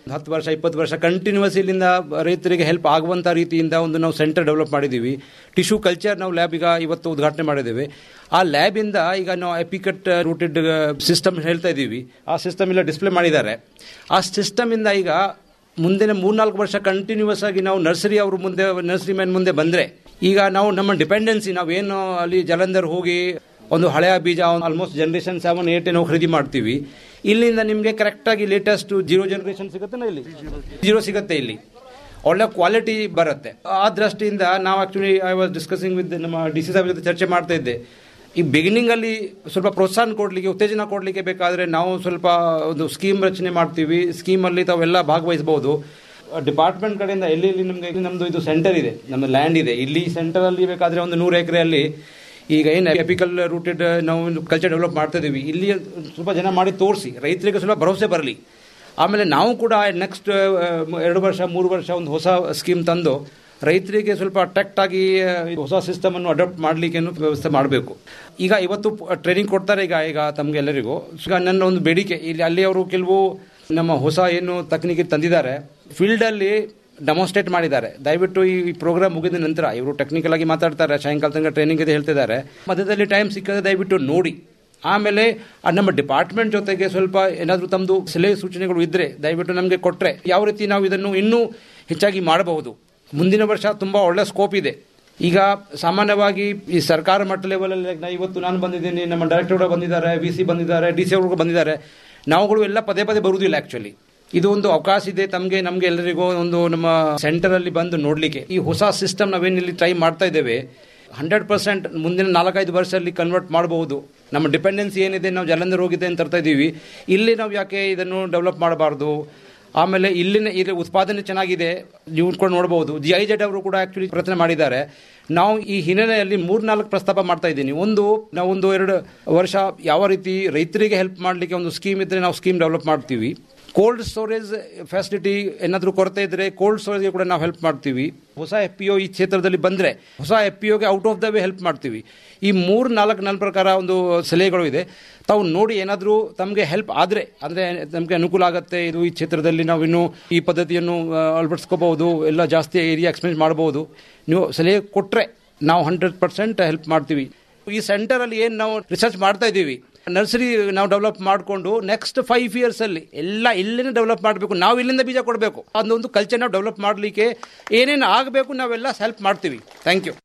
ಹತ್ತು ವರ್ಷ ಇಪ್ಪತ್ತು ವರ್ಷ ಕಂಟಿನ್ಯೂಸ್ ಇಲ್ಲಿಂದ ರೈತರಿಗೆ ಹೆಲ್ಪ್ ಆಗುವಂಥ ರೀತಿಯಿಂದ ಒಂದು ನಾವು ಸೆಂಟರ್ ಡೆವಲಪ್ ಮಾಡಿದ್ದೀವಿ ಟಿಶ್ಯೂ ಕಲ್ಚರ್ ನಾವು ಲ್ಯಾಬ್ ಈಗ ಇವತ್ತು ಉದ್ಘಾಟನೆ ಮಾಡಿದ್ದೇವೆ ಆ ಲ್ಯಾಬಿಂದ ಈಗ ನಾವು ಎಪಿಕಟ್ ರೂಟೆಡ್ ಸಿಸ್ಟಮ್ ಹೇಳ್ತಾ ಇದ್ದೀವಿ ಆ ಸಿಸ್ಟಮ್ ಎಲ್ಲ ಡಿಸ್ಪ್ಲೇ ಮಾಡಿದ್ದಾರೆ ಆ ಸಿಸ್ಟಮಿಂದ ಈಗ ಮುಂದಿನ ಮೂರ್ನಾಲ್ಕು ವರ್ಷ ಕಂಟಿನ್ಯೂಸ್ ಆಗಿ ನಾವು ನರ್ಸರಿ ಅವರು ಮುಂದೆ ನರ್ಸರಿ ಮ್ಯಾನ್ ಮುಂದೆ ಬಂದರೆ ಈಗ ನಾವು ನಮ್ಮ ಡಿಪೆಂಡೆನ್ಸಿ ನಾವೇನು ಅಲ್ಲಿ ಜಲಂಧರ್ ಹೋಗಿ ಒಂದು ಹಳೆಯ ಬೀಜ ಆಲ್ಮೋಸ್ಟ್ ಜನರೇಷನ್ ಸೆವೆನ್ ಏಟ್ ನಾವು ಖರೀದಿ ಮಾಡ್ತೀವಿ ಇಲ್ಲಿಂದ ನಿಮಗೆ ಕರೆಕ್ಟಾಗಿ ಲೇಟೆಸ್ಟ್ ಜೀರೋ ಜನರೇಷನ್ ಸಿಗುತ್ತೆನಾ ಇಲ್ಲಿ ಜೀರೋ ಸಿಗುತ್ತೆ ಇಲ್ಲಿ ಒಳ್ಳೆ ಕ್ವಾಲಿಟಿ ಬರುತ್ತೆ ಆ ದೃಷ್ಟಿಯಿಂದ ನಾವು actually I was discussing with ನಮ್ಮ ಡಿ ಸಿ ಸಾಹೇಬ್ ಜೊತೆ ಚರ್ಚೆ ಮಾಡ್ತಾ ಇದ್ದೆ ಈ ಬಿಗಿನಿಂಗ್ ಅಲ್ಲಿ ಸ್ವಲ್ಪ ಪ್ರೋತ್ಸಾಹ ಕೊಡಲಿಕ್ಕೆ ಉತ್ತೇಜನ ಕೊಡಲಿಕ್ಕೆ ಬೇಕಾದರೆ ನಾವು ಸ್ವಲ್ಪ ಒಂದು ಸ್ಕೀಮ್ ರಚನೆ ಮಾಡ್ತೀವಿ ಸ್ಕೀಮಲ್ಲಿ ತಾವೆಲ್ಲ ಭಾಗವಹಿಸಬಹುದು ಡಿಪಾರ್ಟ್ಮೆಂಟ್ ಕಡೆಯಿಂದ ಎಲ್ಲಿ ಎಲ್ಲಿ ನಮಗೆ ನಮ್ಮದು ಇದು ಸೆಂಟರ್ ಇದೆ ನಮ್ಮ ಲ್ಯಾಂಡ್ ಇದೆ ಇಲ್ಲಿ ಸೆಂಟರ್ ಅಲ್ಲಿ ಬೇಕಾದ್ರೆ ಒಂದು ನೂರು ಎಕರೆಯಲ್ಲಿ ಈಗ ಏನು ಎಪಿಕಲ್ ರೂಟೆಡ್ ನಾವು ಕಲ್ಚರ್ ಡೆವಲಪ್ ಮಾಡ್ತಾ ಇದೀವಿ ಇಲ್ಲಿ ಸ್ವಲ್ಪ ಜನ ಮಾಡಿ ತೋರಿಸಿ ರೈತರಿಗೆ ಸ್ವಲ್ಪ ಭರವಸೆ ಬರಲಿ ಆಮೇಲೆ ನಾವು ಕೂಡ ನೆಕ್ಸ್ಟ್ ಎರಡು ವರ್ಷ ಮೂರು ವರ್ಷ ಒಂದು ಹೊಸ ಸ್ಕೀಮ್ ತಂದು ರೈತರಿಗೆ ಸ್ವಲ್ಪ ಅಟ್ರಾಕ್ಟ್ ಆಗಿ ಆ, ಹೊಸ ಸಿಸ್ಟಮ್ ಅನ್ನು ಅಡಾಪ್ಟ್ ಮಾಡಲಿಕ್ಕೆ ವ್ಯವಸ್ಥೆ ಮಾಡಬೇಕು ಈಗ ಇವತ್ತು ಟ್ರೈನಿಂಗ್ ಕೊಡ್ತಾರೆ ಈಗ ಈಗ ತಮಗೆಲ್ಲರಿಗೂ ಈಗ ನನ್ನ ಒಂದು ಬೇಡಿಕೆ ಇಲ್ಲಿ ಅಲ್ಲಿ ಅವರು ಕೆಲವು ನಮ್ಮ ಹೊಸ ಏನು ತಕನಿಕೆ ತಂದಿದ್ದಾರೆ ಫೀಲ್ಡ್ ಅಲ್ಲಿ ಡೆಮಾನ್ಸ್ಟ್ರೇಟ್ ಮಾಡಿದ್ದಾರೆ ದಯವಿಟ್ಟು ಈ ಪ್ರೋಗ್ರಾಮ್ ಮುಗಿದ ನಂತರ ಇವರು ಟೆಕ್ನಿಕಲ್ ಆಗಿ ಮಾತಾಡ್ತಾರೆ ಸಾಯಂಕಾಲ ತನಕ ಟ್ರೈನಿಂಗ್ ಇದೆ ಹೇಳ್ತಿದ್ದಾರೆ ಮಧ್ಯದಲ್ಲಿ ಟೈಮ್ ಸಿಕ್ಕದೆ ದಯವಿಟ್ಟು ನೋಡಿ ಆಮೇಲೆ ಆ ನಮ್ಮ ಡಿಪಾರ್ಟ್ಮೆಂಟ್ ಜೊತೆಗೆ ಸ್ವಲ್ಪ ಏನಾದರೂ ತಮ್ಮದು ಸಲಹೆ ಸೂಚನೆಗಳು ಇದ್ದರೆ ದಯವಿಟ್ಟು ನಮಗೆ ಕೊಟ್ಟರೆ ಯಾವ ರೀತಿ ನಾವು ಇದನ್ನು ಇನ್ನೂ ಹೆಚ್ಚಾಗಿ ಮಾಡಬಹುದು ಮುಂದಿನ ವರ್ಷ ತುಂಬ ಒಳ್ಳೆ ಸ್ಕೋಪ್ ಇದೆ ಈಗ ಸಾಮಾನ್ಯವಾಗಿ ಈ ಸರ್ಕಾರ ಮಟ್ಟ ಲೆವೆಲಲ್ಲಿ ನಾ ಇವತ್ತು ನಾನು ಬಂದಿದ್ದೀನಿ ನಮ್ಮ ಡೈರೆಕ್ಟರ್ ಬಂದಿದ್ದಾರೆ ವಿ ಸಿ ಬಂದಿದ್ದಾರೆ ಡಿ ಸಿ ಅವರು ಬಂದಿದ್ದಾರೆ ನಾವುಗಳು ಎಲ್ಲ ಪದೇ ಪದೇ ಬರುವುದಿಲ್ಲ ಆ್ಯಕ್ಚುಲಿ ಇದು ಒಂದು ಅವಕಾಶ ಇದೆ ತಮಗೆ ನಮಗೆ ಎಲ್ಲರಿಗೂ ಒಂದು ನಮ್ಮ ಸೆಂಟರ್ ಅಲ್ಲಿ ಬಂದು ನೋಡಲಿಕ್ಕೆ ಈ ಹೊಸ ಸಿಸ್ಟಮ್ ನಾವೇನಿಲ್ಲಿ ಟ್ರೈ ಮಾಡ್ತಾ ಇದ್ದೇವೆ ಹಂಡ್ರೆಡ್ ಪರ್ಸೆಂಟ್ ಮುಂದಿನ ನಾಲ್ಕೈದು ವರ್ಷದಲ್ಲಿ ಕನ್ವರ್ಟ್ ಮಾಡಬಹುದು ನಮ್ಮ ಡಿಪೆಂಡೆನ್ಸಿ ಏನಿದೆ ನಾವು ಜಲಂಧರ್ ಹೋಗಿದೆ ಅಂತ ತರ್ತಾ ಇದ್ದೀವಿ ಇಲ್ಲಿ ನಾವು ಯಾಕೆ ಇದನ್ನು ಡೆವಲಪ್ ಮಾಡಬಾರ್ದು ಆಮೇಲೆ ಇಲ್ಲಿನ ಇಲ್ಲಿ ಉತ್ಪಾದನೆ ಚೆನ್ನಾಗಿದೆ ನೀವು ಕೂಡ ನೋಡಬಹುದು ಜಿ ಐ ಜೆಡ್ ಅವರು ಕೂಡ ಆಕ್ಚುಲಿ ಪ್ರಯತ್ನ ಮಾಡಿದ್ದಾರೆ ನಾವು ಈ ಹಿನ್ನೆಲೆಯಲ್ಲಿ ಮೂರ್ನಾಲ್ಕು ಪ್ರಸ್ತಾಪ ಮಾಡ್ತಾ ಇದ್ದೀನಿ ಒಂದು ನಾವು ಒಂದು ಎರಡು ವರ್ಷ ಯಾವ ರೀತಿ ರೈತರಿಗೆ ಹೆಲ್ಪ್ ಮಾಡಲಿಕ್ಕೆ ಒಂದು ಸ್ಕೀಮ್ ಇದ್ರೆ ನಾವು ಸ್ಕೀಮ್ ಡೆವಲಪ್ ಮಾಡ್ತೀವಿ ಕೋಲ್ಡ್ ಸ್ಟೋರೇಜ್ ಫೆಸಿಲಿಟಿ ಏನಾದರೂ ಕೊರತೆ ಇದ್ರೆ ಕೋಲ್ಡ್ ಸ್ಟೋರೇಜ್ಗೆ ಕೂಡ ನಾವು ಹೆಲ್ಪ್ ಮಾಡ್ತೀವಿ ಹೊಸ ಎಫ್ ಪಿ ಒ ಈ ಕ್ಷೇತ್ರದಲ್ಲಿ ಬಂದರೆ ಹೊಸ ಎಫ್ ಪಿ ಒಗೆ out of the way help ಮಾಡ್ತೀವಿ ಈ ಮೂರು ನಾಲ್ಕು ನನ್ನ ಪ್ರಕಾರ ಒಂದು ಸಲಹೆಗಳು ಇದೆ ತಾವು ನೋಡಿ ಏನಾದರೂ ತಮಗೆ ಹೆಲ್ಪ್ ಆದರೆ ಅಂದರೆ ನಮಗೆ ಅನುಕೂಲ ಆಗುತ್ತೆ ಇದು ಈ ಕ್ಷೇತ್ರದಲ್ಲಿ ನಾವು ಇನ್ನೂ ಈ ಪದ್ಧತಿಯನ್ನು ಆ, ಅಳವಡಿಸ್ಕೋಬಹುದು ಎಲ್ಲ ಜಾಸ್ತಿ ಏರಿಯಾ ಎಕ್ಸ್ಪೆನ್ಸ್ ಮಾಡಬಹುದು ನೀವು ಸಲಹೆ ಕೊಟ್ಟರೆ ನಾವು ಹಂಡ್ರೆಡ್ ಪರ್ಸೆಂಟ್ ಹೆಲ್ಪ್ ಮಾಡ್ತೀವಿ ಈ ಸೆಂಟರಲ್ಲಿ ಏನು ನಾವು ರಿಸರ್ಚ್ ಮಾಡ್ತಾ ಇದ್ದೀವಿ ನರ್ಸರಿ ನಾವು ಡೆವಲಪ್ ಮಾಡಿಕೊಂಡು ನೆಕ್ಸ್ಟ್ ಫೈವ್ ಇಯರ್ಸ್ ಅಲ್ಲಿ ಎಲ್ಲ ಇಲ್ಲಿಂದ ಡೆವಲಪ್ ಮಾಡಬೇಕು ನಾವು ಇಲ್ಲಿಂದ ಬೀಜ ಕೊಡಬೇಕು ಅದೊಂದು ಕಲ್ಚರ್ ನಾವು ಡೆವಲಪ್ ಮಾಡಲಿಕ್ಕೆ ಏನೇನು ಆಗಬೇಕು ನಾವೆಲ್ಲ ಹೆಲ್ಪ್ ಮಾಡ್ತೀವಿ ಥ್ಯಾಂಕ್ ಯು